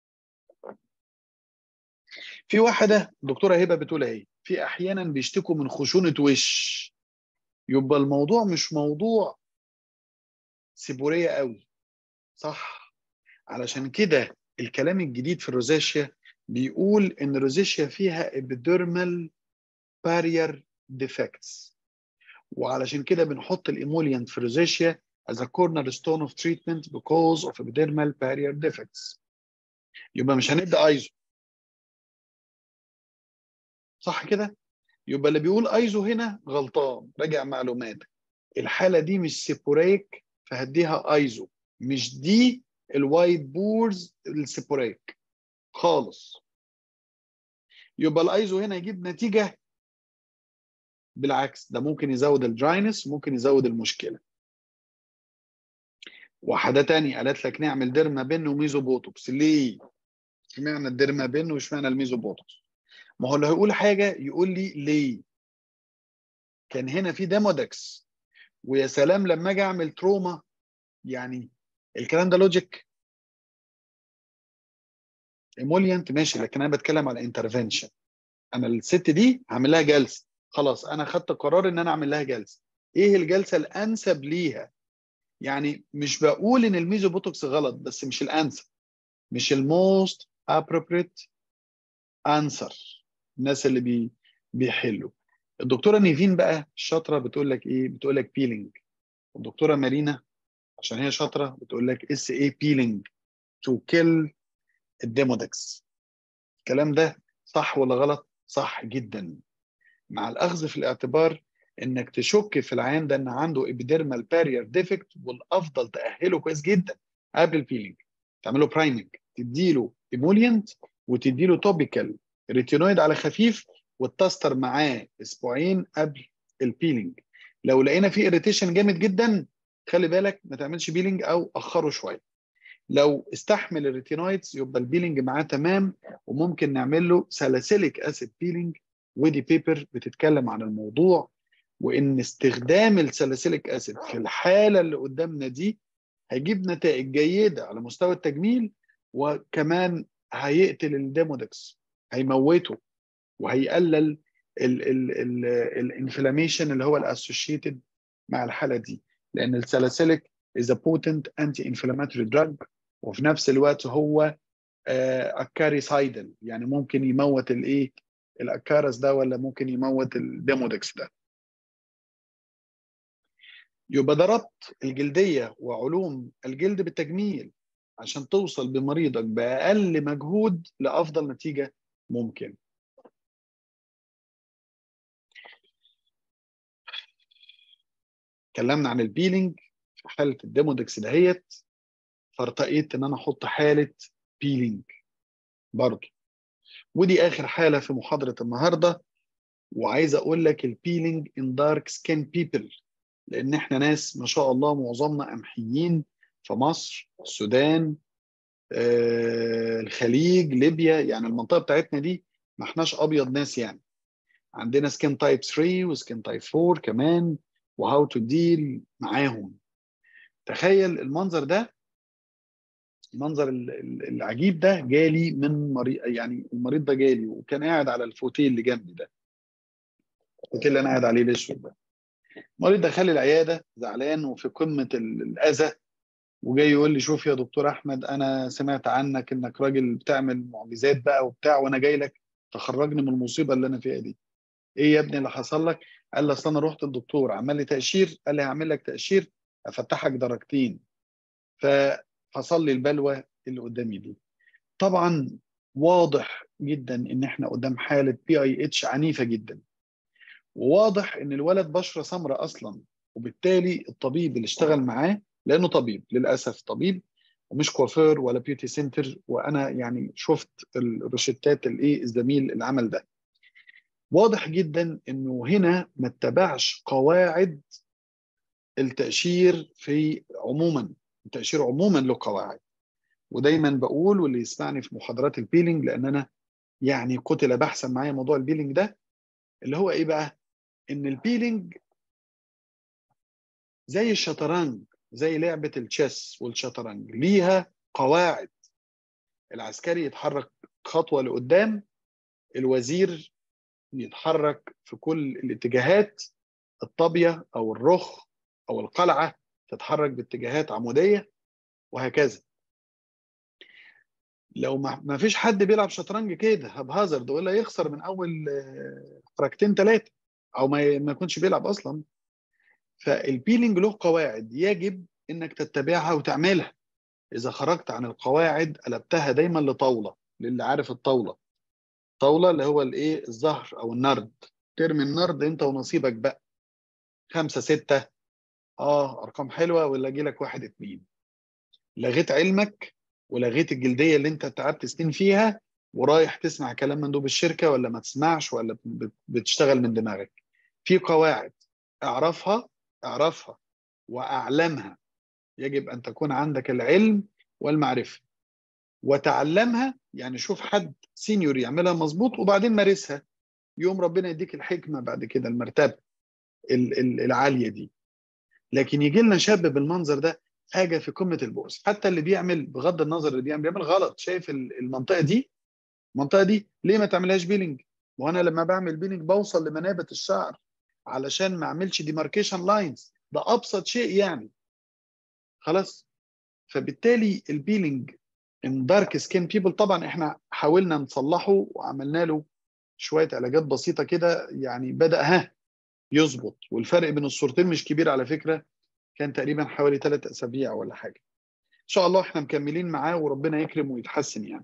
في واحده دكتوره هبه بتقول اهي في احيانا بيشتكوا من خشونه وش يبقى الموضوع مش موضوع سيبوريه قوي صح علشان كده الكلام الجديد في الروزاشيا بيقول ان الروزاشيا فيها ابيديرمال بارير ديفكتس وعلشان كده بنحط الايموليانت في الروزاشيا as a cornerstone of treatment because of epidermal barrier defects يبقى مش هندي ايزو صح كده يبقى اللي بيقول ايزو هنا غلطان راجع معلوماتك الحاله دي مش سيبوريك فهديها ايزو مش دي الوايت بورز السيبوريك خالص يبقى الايزو هنا يجيب نتيجه بالعكس ده ممكن يزود الدراينس ممكن يزود المشكله واحدة تانية قالت لك نعمل ديرما بن وميزو بوتوكس ليه؟ اشمعنى الديرما بن واشمعنى الميزو بوتوكس؟ ما هو اللي هيقول حاجة يقول لي ليه؟ كان هنا في ديمودكس ويا سلام لما اجي اعمل تروما يعني الكلام ده لوجيك ايموليانت ماشي لكن انا بتكلم على انترفنشن انا الست دي هعمل لها جلسه خلاص انا خدت قرار ان انا اعمل لها جلسه ايه الجلسه الانسب ليها يعني مش بقول ان الميزو بوتوكس غلط بس مش الانسب مش الموست appropriate answer الناس اللي بي بيحلوا الدكتوره نيفين بقى الشاطره بتقول لك ايه بتقول لك بيلينج الدكتوره مارينا عشان هي شاطره بتقول لك اس اي بيلينج تو كيل الديمودكس الكلام ده صح ولا غلط صح جدا مع الاخذ في الاعتبار انك تشك في العيان ده ان عنده ابيديرمال بارير ديفكت والافضل تاهله كويس جدا قبل البيلينج تعمله برايمنج تديله ايمولينت وتديله توبيكال ريتينويد على خفيف وتستر معاه اسبوعين قبل البيلينج لو لقينا فيه اريتيشن جامد جدا خلي بالك ما تعملش بيلينج او اخره شويه لو استحمل الريتينويدز يبقى البيلينج معاه تمام وممكن نعمل له ساليسيليك اسيد بيلينج ودي بيبر بتتكلم عن الموضوع وان استخدام الساليسيليك اسيد في الحاله اللي قدامنا دي هيجيب نتائج جيده على مستوى التجميل وكمان هيقتل الديمودكس هيموته وهيقلل الانفلاميشن اللي هو الاسوشيتد مع الحاله دي لان الساليسيليك is a potent anti-inflammatory drug وفي نفس الوقت هو اكاريسايدل يعني ممكن يموت الايه الاكارس ده ولا ممكن يموت الديمودكس ده يبقى ضربت الجلديه وعلوم الجلد بالتجميل عشان توصل بمريضك باقل مجهود لافضل نتيجه ممكن اتكلمنا عن البيلينج في حاله الديمودكس دهيت فارتقيت ان انا احط حاله بيلينج برضه ودي اخر حاله في محاضره النهارده وعايز اقول لك البيلينج ان دارك سكين بيبل لان احنا ناس ما شاء الله معظمنا قمحيين في مصر السودان آه، الخليج ليبيا يعني المنطقه بتاعتنا دي ما احناش ابيض ناس يعني عندنا سكين تايب 3 وسكين تايب 4 كمان وهاو تو ديل معاهم تخيل المنظر ده المنظر العجيب ده جالي من مريض يعني المريض ده جالي وكان قاعد على الفوتيه اللي جنبي ده الفوتيه اللي انا قاعد عليه الاسود ده المريض دخل العياده زعلان وفي قمه الاذى وجاي يقول لي شوف يا دكتور احمد انا سمعت عنك انك راجل بتعمل معجزات بقى وبتاع وانا جاي لك تخرجني من المصيبه اللي انا فيها دي ايه يا ابني اللي حصل لك قال لي اصل انا رحت الدكتور عمل لي تاشير قال لي هعمل لك تاشير افتحك درجتين فحصل لي البلوى اللي قدامي دي طبعا واضح جدا ان احنا قدام حاله بي اي اتش عنيفه جدا وواضح ان الولد بشره سمراء اصلا وبالتالي الطبيب اللي اشتغل معاه لانه طبيب للاسف طبيب ومش كوافير ولا بيوتي سنتر وانا يعني شفت الروشتات الايه الزميل اللي عمل ده واضح جدا انه هنا ما اتبعش قواعد التاشير في عموما التاشير عموما له قواعد ودايما بقول واللي يسمعني في محاضرات البيلينج لان انا يعني قتل بحثا معايا موضوع البيلينج ده اللي هو ايه بقى ان البيلينج زي الشطرنج زي لعبه التشيس والشطرنج ليها قواعد العسكري يتحرك خطوه لقدام الوزير يتحرك في كل الاتجاهات الطابيه او الرخ او القلعه تتحرك باتجاهات عموديه وهكذا لو ما فيش حد بيلعب شطرنج كده هبهزرد ولا يخسر من اول حركتين ثلاثه او ما ما يكونش بيلعب اصلا فالبيلينج له قواعد يجب انك تتبعها وتعملها اذا خرجت عن القواعد قلبتها دايما لطاوله للي عارف الطاوله طاوله اللي هو الايه الزهر او النرد ترمي النرد انت ونصيبك بقى خمسه سته اه ارقام حلوه ولا اجي لك واحد اتنين لغيت علمك ولغيت الجلديه اللي انت تعبت سنين فيها ورايح تسمع كلام مندوب الشركه ولا ما تسمعش ولا بتشتغل من دماغك في قواعد اعرفها اعرفها واعلمها يجب ان تكون عندك العلم والمعرفه وتعلمها يعني شوف حد سينيور يعملها مظبوط وبعدين مارسها يوم ربنا يديك الحكمه بعد كده المرتبه العاليه دي لكن يجي لنا شاب بالمنظر ده حاجه في قمه البؤس حتى اللي بيعمل بغض النظر اللي بيعمل بيعمل غلط شايف المنطقه دي المنطقه دي ليه ما تعملهاش بيلينج وانا لما بعمل بيلينج بوصل لمنابه الشعر علشان ما اعملش ديماركيشن لاينز ده ابسط شيء يعني خلاص فبالتالي البيلينج ان دارك سكين بيبل طبعا احنا حاولنا نصلحه وعملنا له شويه علاجات بسيطه كده يعني بدا ها يظبط والفرق بين الصورتين مش كبير على فكره كان تقريبا حوالي ثلاث اسابيع ولا حاجه ان شاء الله احنا مكملين معاه وربنا يكرم ويتحسن يعني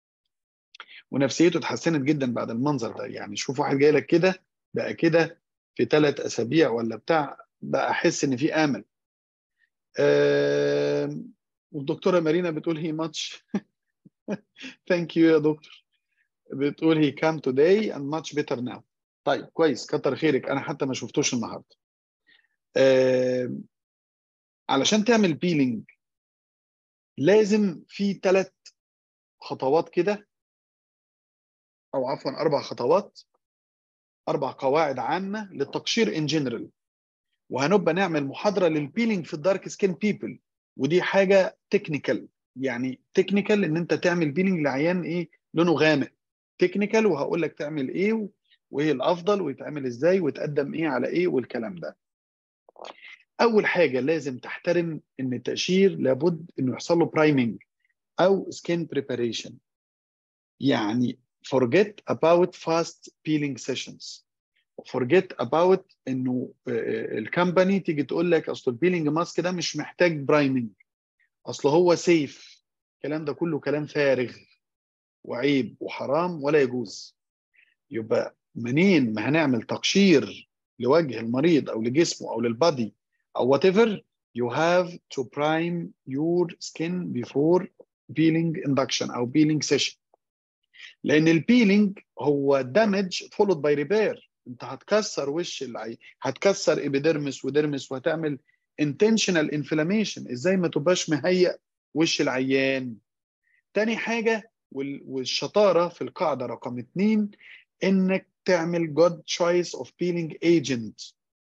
ونفسيته اتحسنت جدا بعد المنظر ده يعني شوف واحد جاي لك كده بقى كده في ثلاث اسابيع ولا بتاع بقى احس ان في امل آه والدكتوره مارينا بتقول هي ماتش ثانك يو يا دكتور بتقول هي كام today and much better now طيب كويس كتر خيرك انا حتى ما شفتوش النهارده آه علشان تعمل بيلينج لازم في ثلاث خطوات كده او عفوا اربع خطوات اربع قواعد عامه للتقشير ان جنرال وهنبقى نعمل محاضره للبيلينج في الدارك سكين بيبل ودي حاجه تكنيكال يعني تكنيكال ان انت تعمل بيلينج لعيان ايه لونه غامق تكنيكال وهقول لك تعمل ايه وايه الافضل ويتعمل ازاي وتقدم ايه على ايه والكلام ده اول حاجه لازم تحترم ان التقشير لابد انه يحصل له برايمنج او سكين بريباريشن يعني forget about fast peeling sessions forget about انه الكمباني تيجي تقول لك اصل البيلينج ماسك ده مش محتاج برايمنج اصل هو سيف الكلام ده كله كلام فارغ وعيب وحرام ولا يجوز يبقى منين ما هنعمل تقشير لوجه المريض او لجسمه او للبادي او whatever you have to prime your skin before peeling induction او peeling session لان البيلينج هو دامج فولود باي ريبير انت هتكسر وش العين هتكسر ايبيديرمس وديرمس وهتعمل intentional inflammation ازاي ما تبقاش مهيئ وش العيان تاني حاجه والشطاره في القاعده رقم اتنين انك تعمل good choice of peeling agent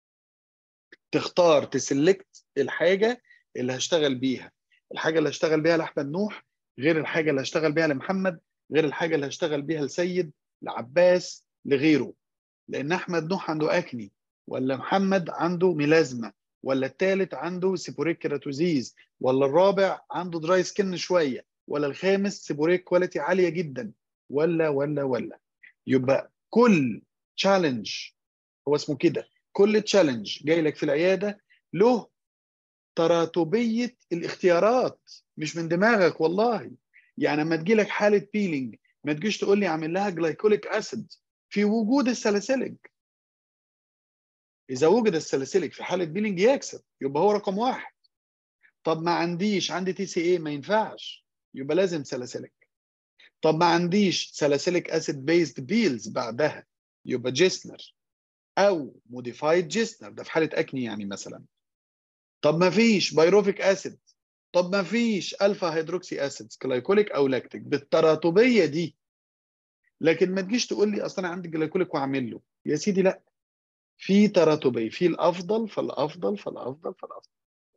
تختار تسلكت الحاجه اللي هشتغل بيها الحاجه اللي هشتغل بيها لاحمد نوح غير الحاجه اللي هشتغل بيها لمحمد غير الحاجه اللي هشتغل بيها لسيد لعباس لغيره لان احمد نوح عنده اكني ولا محمد عنده ميلازما ولا الثالث عنده سيبوريك كيراتوزيز ولا الرابع عنده دراي سكن شويه ولا الخامس سيبوريك كواليتي عاليه جدا ولا ولا ولا يبقى كل تشالنج هو اسمه كده كل تشالنج جاي لك في العياده له تراتبيه الاختيارات مش من دماغك والله يعني لما تجي لك حاله بيلينج ما تجيش تقول لي اعمل لها جلايكوليك اسيد في وجود السلاسلك اذا وجد السلاسلك في حاله بيلينج يكسب يبقى هو رقم واحد طب ما عنديش عندي تي سي اي ما ينفعش يبقى لازم سلاسلك طب ما عنديش سلاسلك اسيد بيزد بيلز بعدها يبقى جيسنر او موديفايد جيسنر ده في حاله اكني يعني مثلا طب ما فيش بايروفيك اسيد طب ما فيش الفا هيدروكسي اسيدز جلايكوليك او لاكتيك بالتراتبيه دي لكن ما تجيش تقول لي اصل انا عندي جلايكوليك واعمل له يا سيدي لا في تراتبيه في الافضل فالافضل فالافضل فالافضل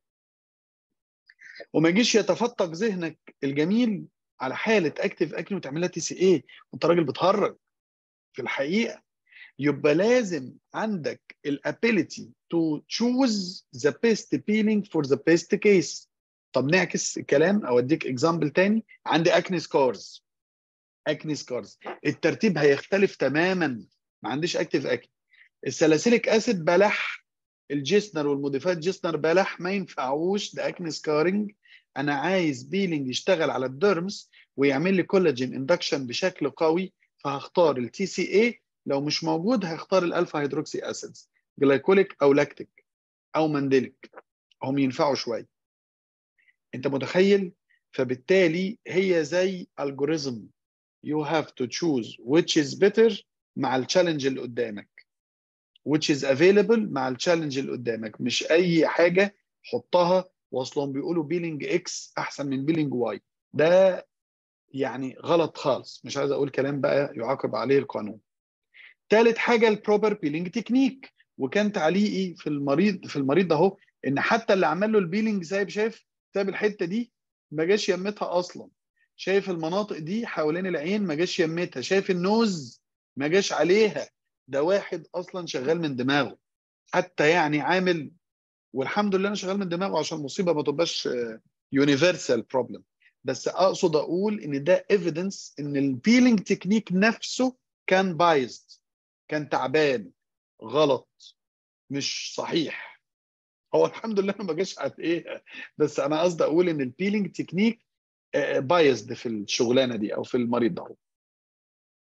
وما يجيش يتفتق ذهنك الجميل على حاله اكتف اكني وتعمل لها تي سي اي وانت راجل بتهرج في الحقيقه يبقى لازم عندك الابيليتي تو تشوز ذا بيست بيلينج فور ذا بيست كيس طب نعكس الكلام او اديك اكزامبل تاني عندي اكني سكارز اكني سكارز الترتيب هيختلف تماما ما عنديش اكتف اكني السلاسيليك اسيد بلح الجيسنر والمضيفات جيسنر بلح ما ينفعوش ده اكني سكارنج انا عايز بيلينج يشتغل على الديرمس ويعمل لي كولاجين اندكشن بشكل قوي فهختار التي سي اي لو مش موجود هختار الالفا هيدروكسي اسيدز جلايكوليك او لاكتيك او مانديليك هم ينفعوا شويه انت متخيل فبالتالي هي زي الجوريزم you have to choose which is better مع التشالنج اللي قدامك which is available مع التشالنج اللي قدامك مش اي حاجه حطها واصلهم بيقولوا بيلينج اكس احسن من بيلينج واي ده يعني غلط خالص مش عايز اقول كلام بقى يعاقب عليه القانون ثالث حاجه البروبر بيلينج تكنيك وكان تعليقي في المريض في المريض ده اهو ان حتى اللي عمل له البيلينج سايب شايف ساب الحته دي ما جاش يمتها اصلا شايف المناطق دي حوالين العين ما جاش يمتها شايف النوز ما جاش عليها ده واحد اصلا شغال من دماغه حتى يعني عامل والحمد لله انا شغال من دماغه عشان المصيبه ما تبقاش يونيفرسال بروبلم بس اقصد اقول ان ده ايفيدنس ان البيلينج تكنيك نفسه كان بايزد كان تعبان غلط مش صحيح هو الحمد لله ما جاش على ايه بس انا قصدي اقول ان البيلينج تكنيك بايزد في الشغلانه دي او في المريض ده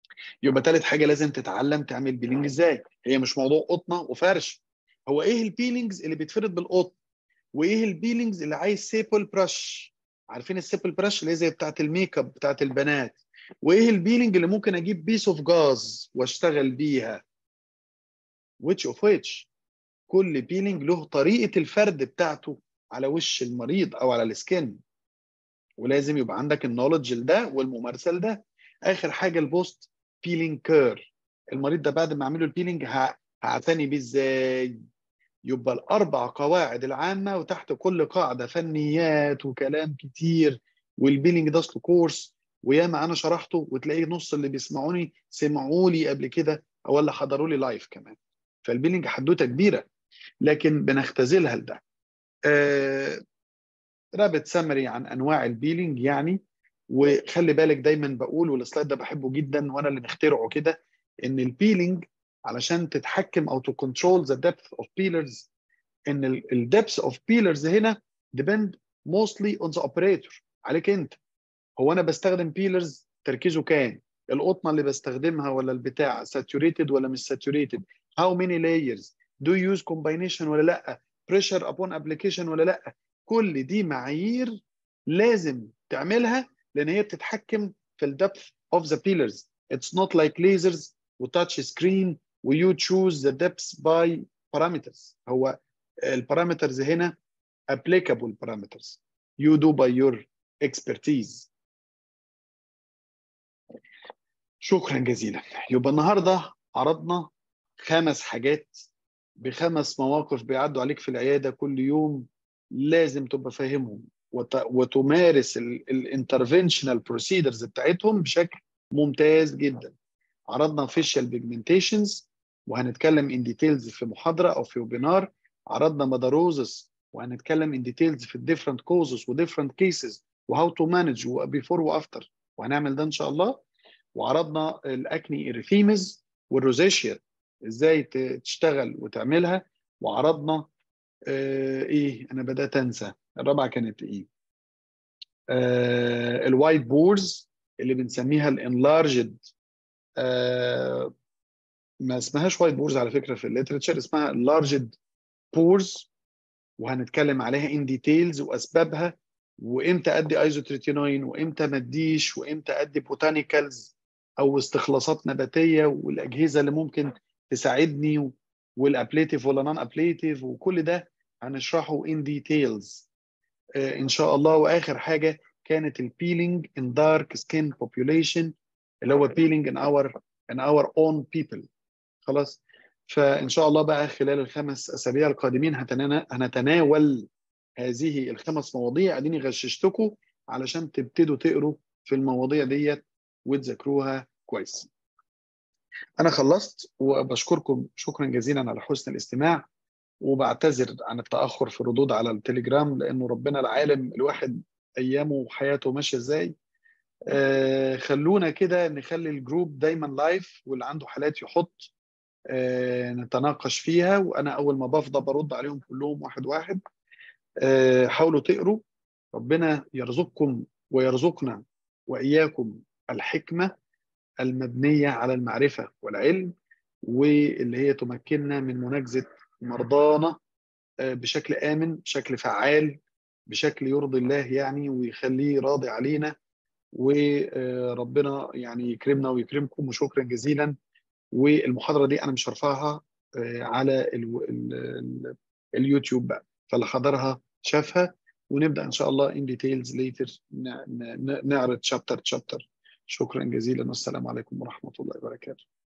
يبقى ثالث حاجه لازم تتعلم تعمل بيلينج ازاي هي مش موضوع قطنه وفرش هو ايه البيلينجز اللي بيتفرد بالقطن وايه البيلينجز اللي عايز سيبل برش عارفين السيبل برش اللي هي زي بتاعت الميك اب بتاعت البنات وايه البيلينج اللي ممكن اجيب بيس اوف جاز واشتغل بيها which of which كل بيلينج له طريقه الفرد بتاعته على وش المريض او على السكن ولازم يبقى عندك النولج ده والممارسه لده اخر حاجه البوست بيلينج كير المريض ده بعد ما اعمله البيلينج هعتني بيه ازاي يبقى الاربع قواعد العامه وتحت كل قاعده فنيات وكلام كتير والبيلينج ده اصله كورس وياما انا شرحته وتلاقيه نص اللي بيسمعوني سمعوا لي قبل كده او اللي حضروا لي لايف كمان فالبيلينج حدوته كبيره لكن بنختزلها لده آه رابط سمري عن انواع البيلينج يعني وخلي بالك دايما بقول والسلايد ده بحبه جدا وانا اللي مخترعه كده ان البيلينج علشان تتحكم او تكنترول ذا depth اوف بيلرز ان الدبث اوف بيلرز هنا depend mostly on the operator عليك انت هو انا بستخدم بيلرز تركيزه كام القطنه اللي بستخدمها ولا البتاع saturated ولا مش saturated how many layers do you use combination ولا لا pressure upon application ولا لا كل دي معايير لازم تعملها لان هي بتتحكم في الدبث of the pillars it's not like lasers وتاتش سكرين ويو تشوز ذا depths by parameters هو البارامترز هنا applicable parameters you do by your expertise شكرا جزيلا يبقى النهارده عرضنا خمس حاجات بخمس مواقف بيعدوا عليك في العياده كل يوم لازم تبقى فاهمهم وت... وتمارس الانترفنشنال بروسيدرز بتاعتهم بشكل ممتاز جدا عرضنا فيشال بيجمنتيشنز وهنتكلم ان ديتيلز في محاضره او في ويبينار عرضنا مداروزس وهنتكلم ان ديتيلز في الديفرنت كوزز وديفرنت كيسز وهاو تو مانج وبيفور وافتر وهنعمل ده ان شاء الله وعرضنا الاكني اريثيمز والروزيشيا ازاي تشتغل وتعملها وعرضنا آه ايه انا بدات انسى الرابعه كانت ايه آه الوايت بورز اللي بنسميها الانلارجد آه ما اسمهاش وايت بورز على فكره في الليترشر اسمها لارجد بورز وهنتكلم عليها ان ديتيلز واسبابها وامتى ادي ايزوتريتينوين وامتى ما اديش وامتى ادي بوتانيكالز او استخلاصات نباتيه والاجهزه اللي ممكن تساعدني والابليتيف ولا نون ابليتيف وكل ده هنشرحه ان ديتيلز ان شاء الله واخر حاجه كانت البيلينج ان دارك سكين population اللي هو peeling in our in our own people خلاص فان شاء الله بقى خلال الخمس اسابيع القادمين هنتناول هذه الخمس مواضيع اديني غششتكم علشان تبتدوا تقروا في المواضيع ديت وتذاكروها كويس انا خلصت وبشكركم شكرا جزيلا على حسن الاستماع وبعتذر عن التاخر في الردود على التليجرام لانه ربنا العالم الواحد ايامه وحياته ماشيه ازاي آه خلونا كده نخلي الجروب دايما لايف واللي عنده حالات يحط آه نتناقش فيها وانا اول ما بفضى برد عليهم كلهم واحد واحد آه حاولوا تقروا ربنا يرزقكم ويرزقنا واياكم الحكمه المبنيه على المعرفه والعلم واللي هي تمكننا من مناجزه مرضانا بشكل امن بشكل فعال بشكل يرضي الله يعني ويخليه راضي علينا وربنا يعني يكرمنا ويكرمكم وشكرا جزيلا والمحاضره دي انا مش هرفعها على ال ال اليوتيوب بقى فاللي حضرها شافها ونبدا ان شاء الله ان ديتيلز ليتر نعرض شابتر شابتر شكرا جزيلا والسلام عليكم ورحمه الله وبركاته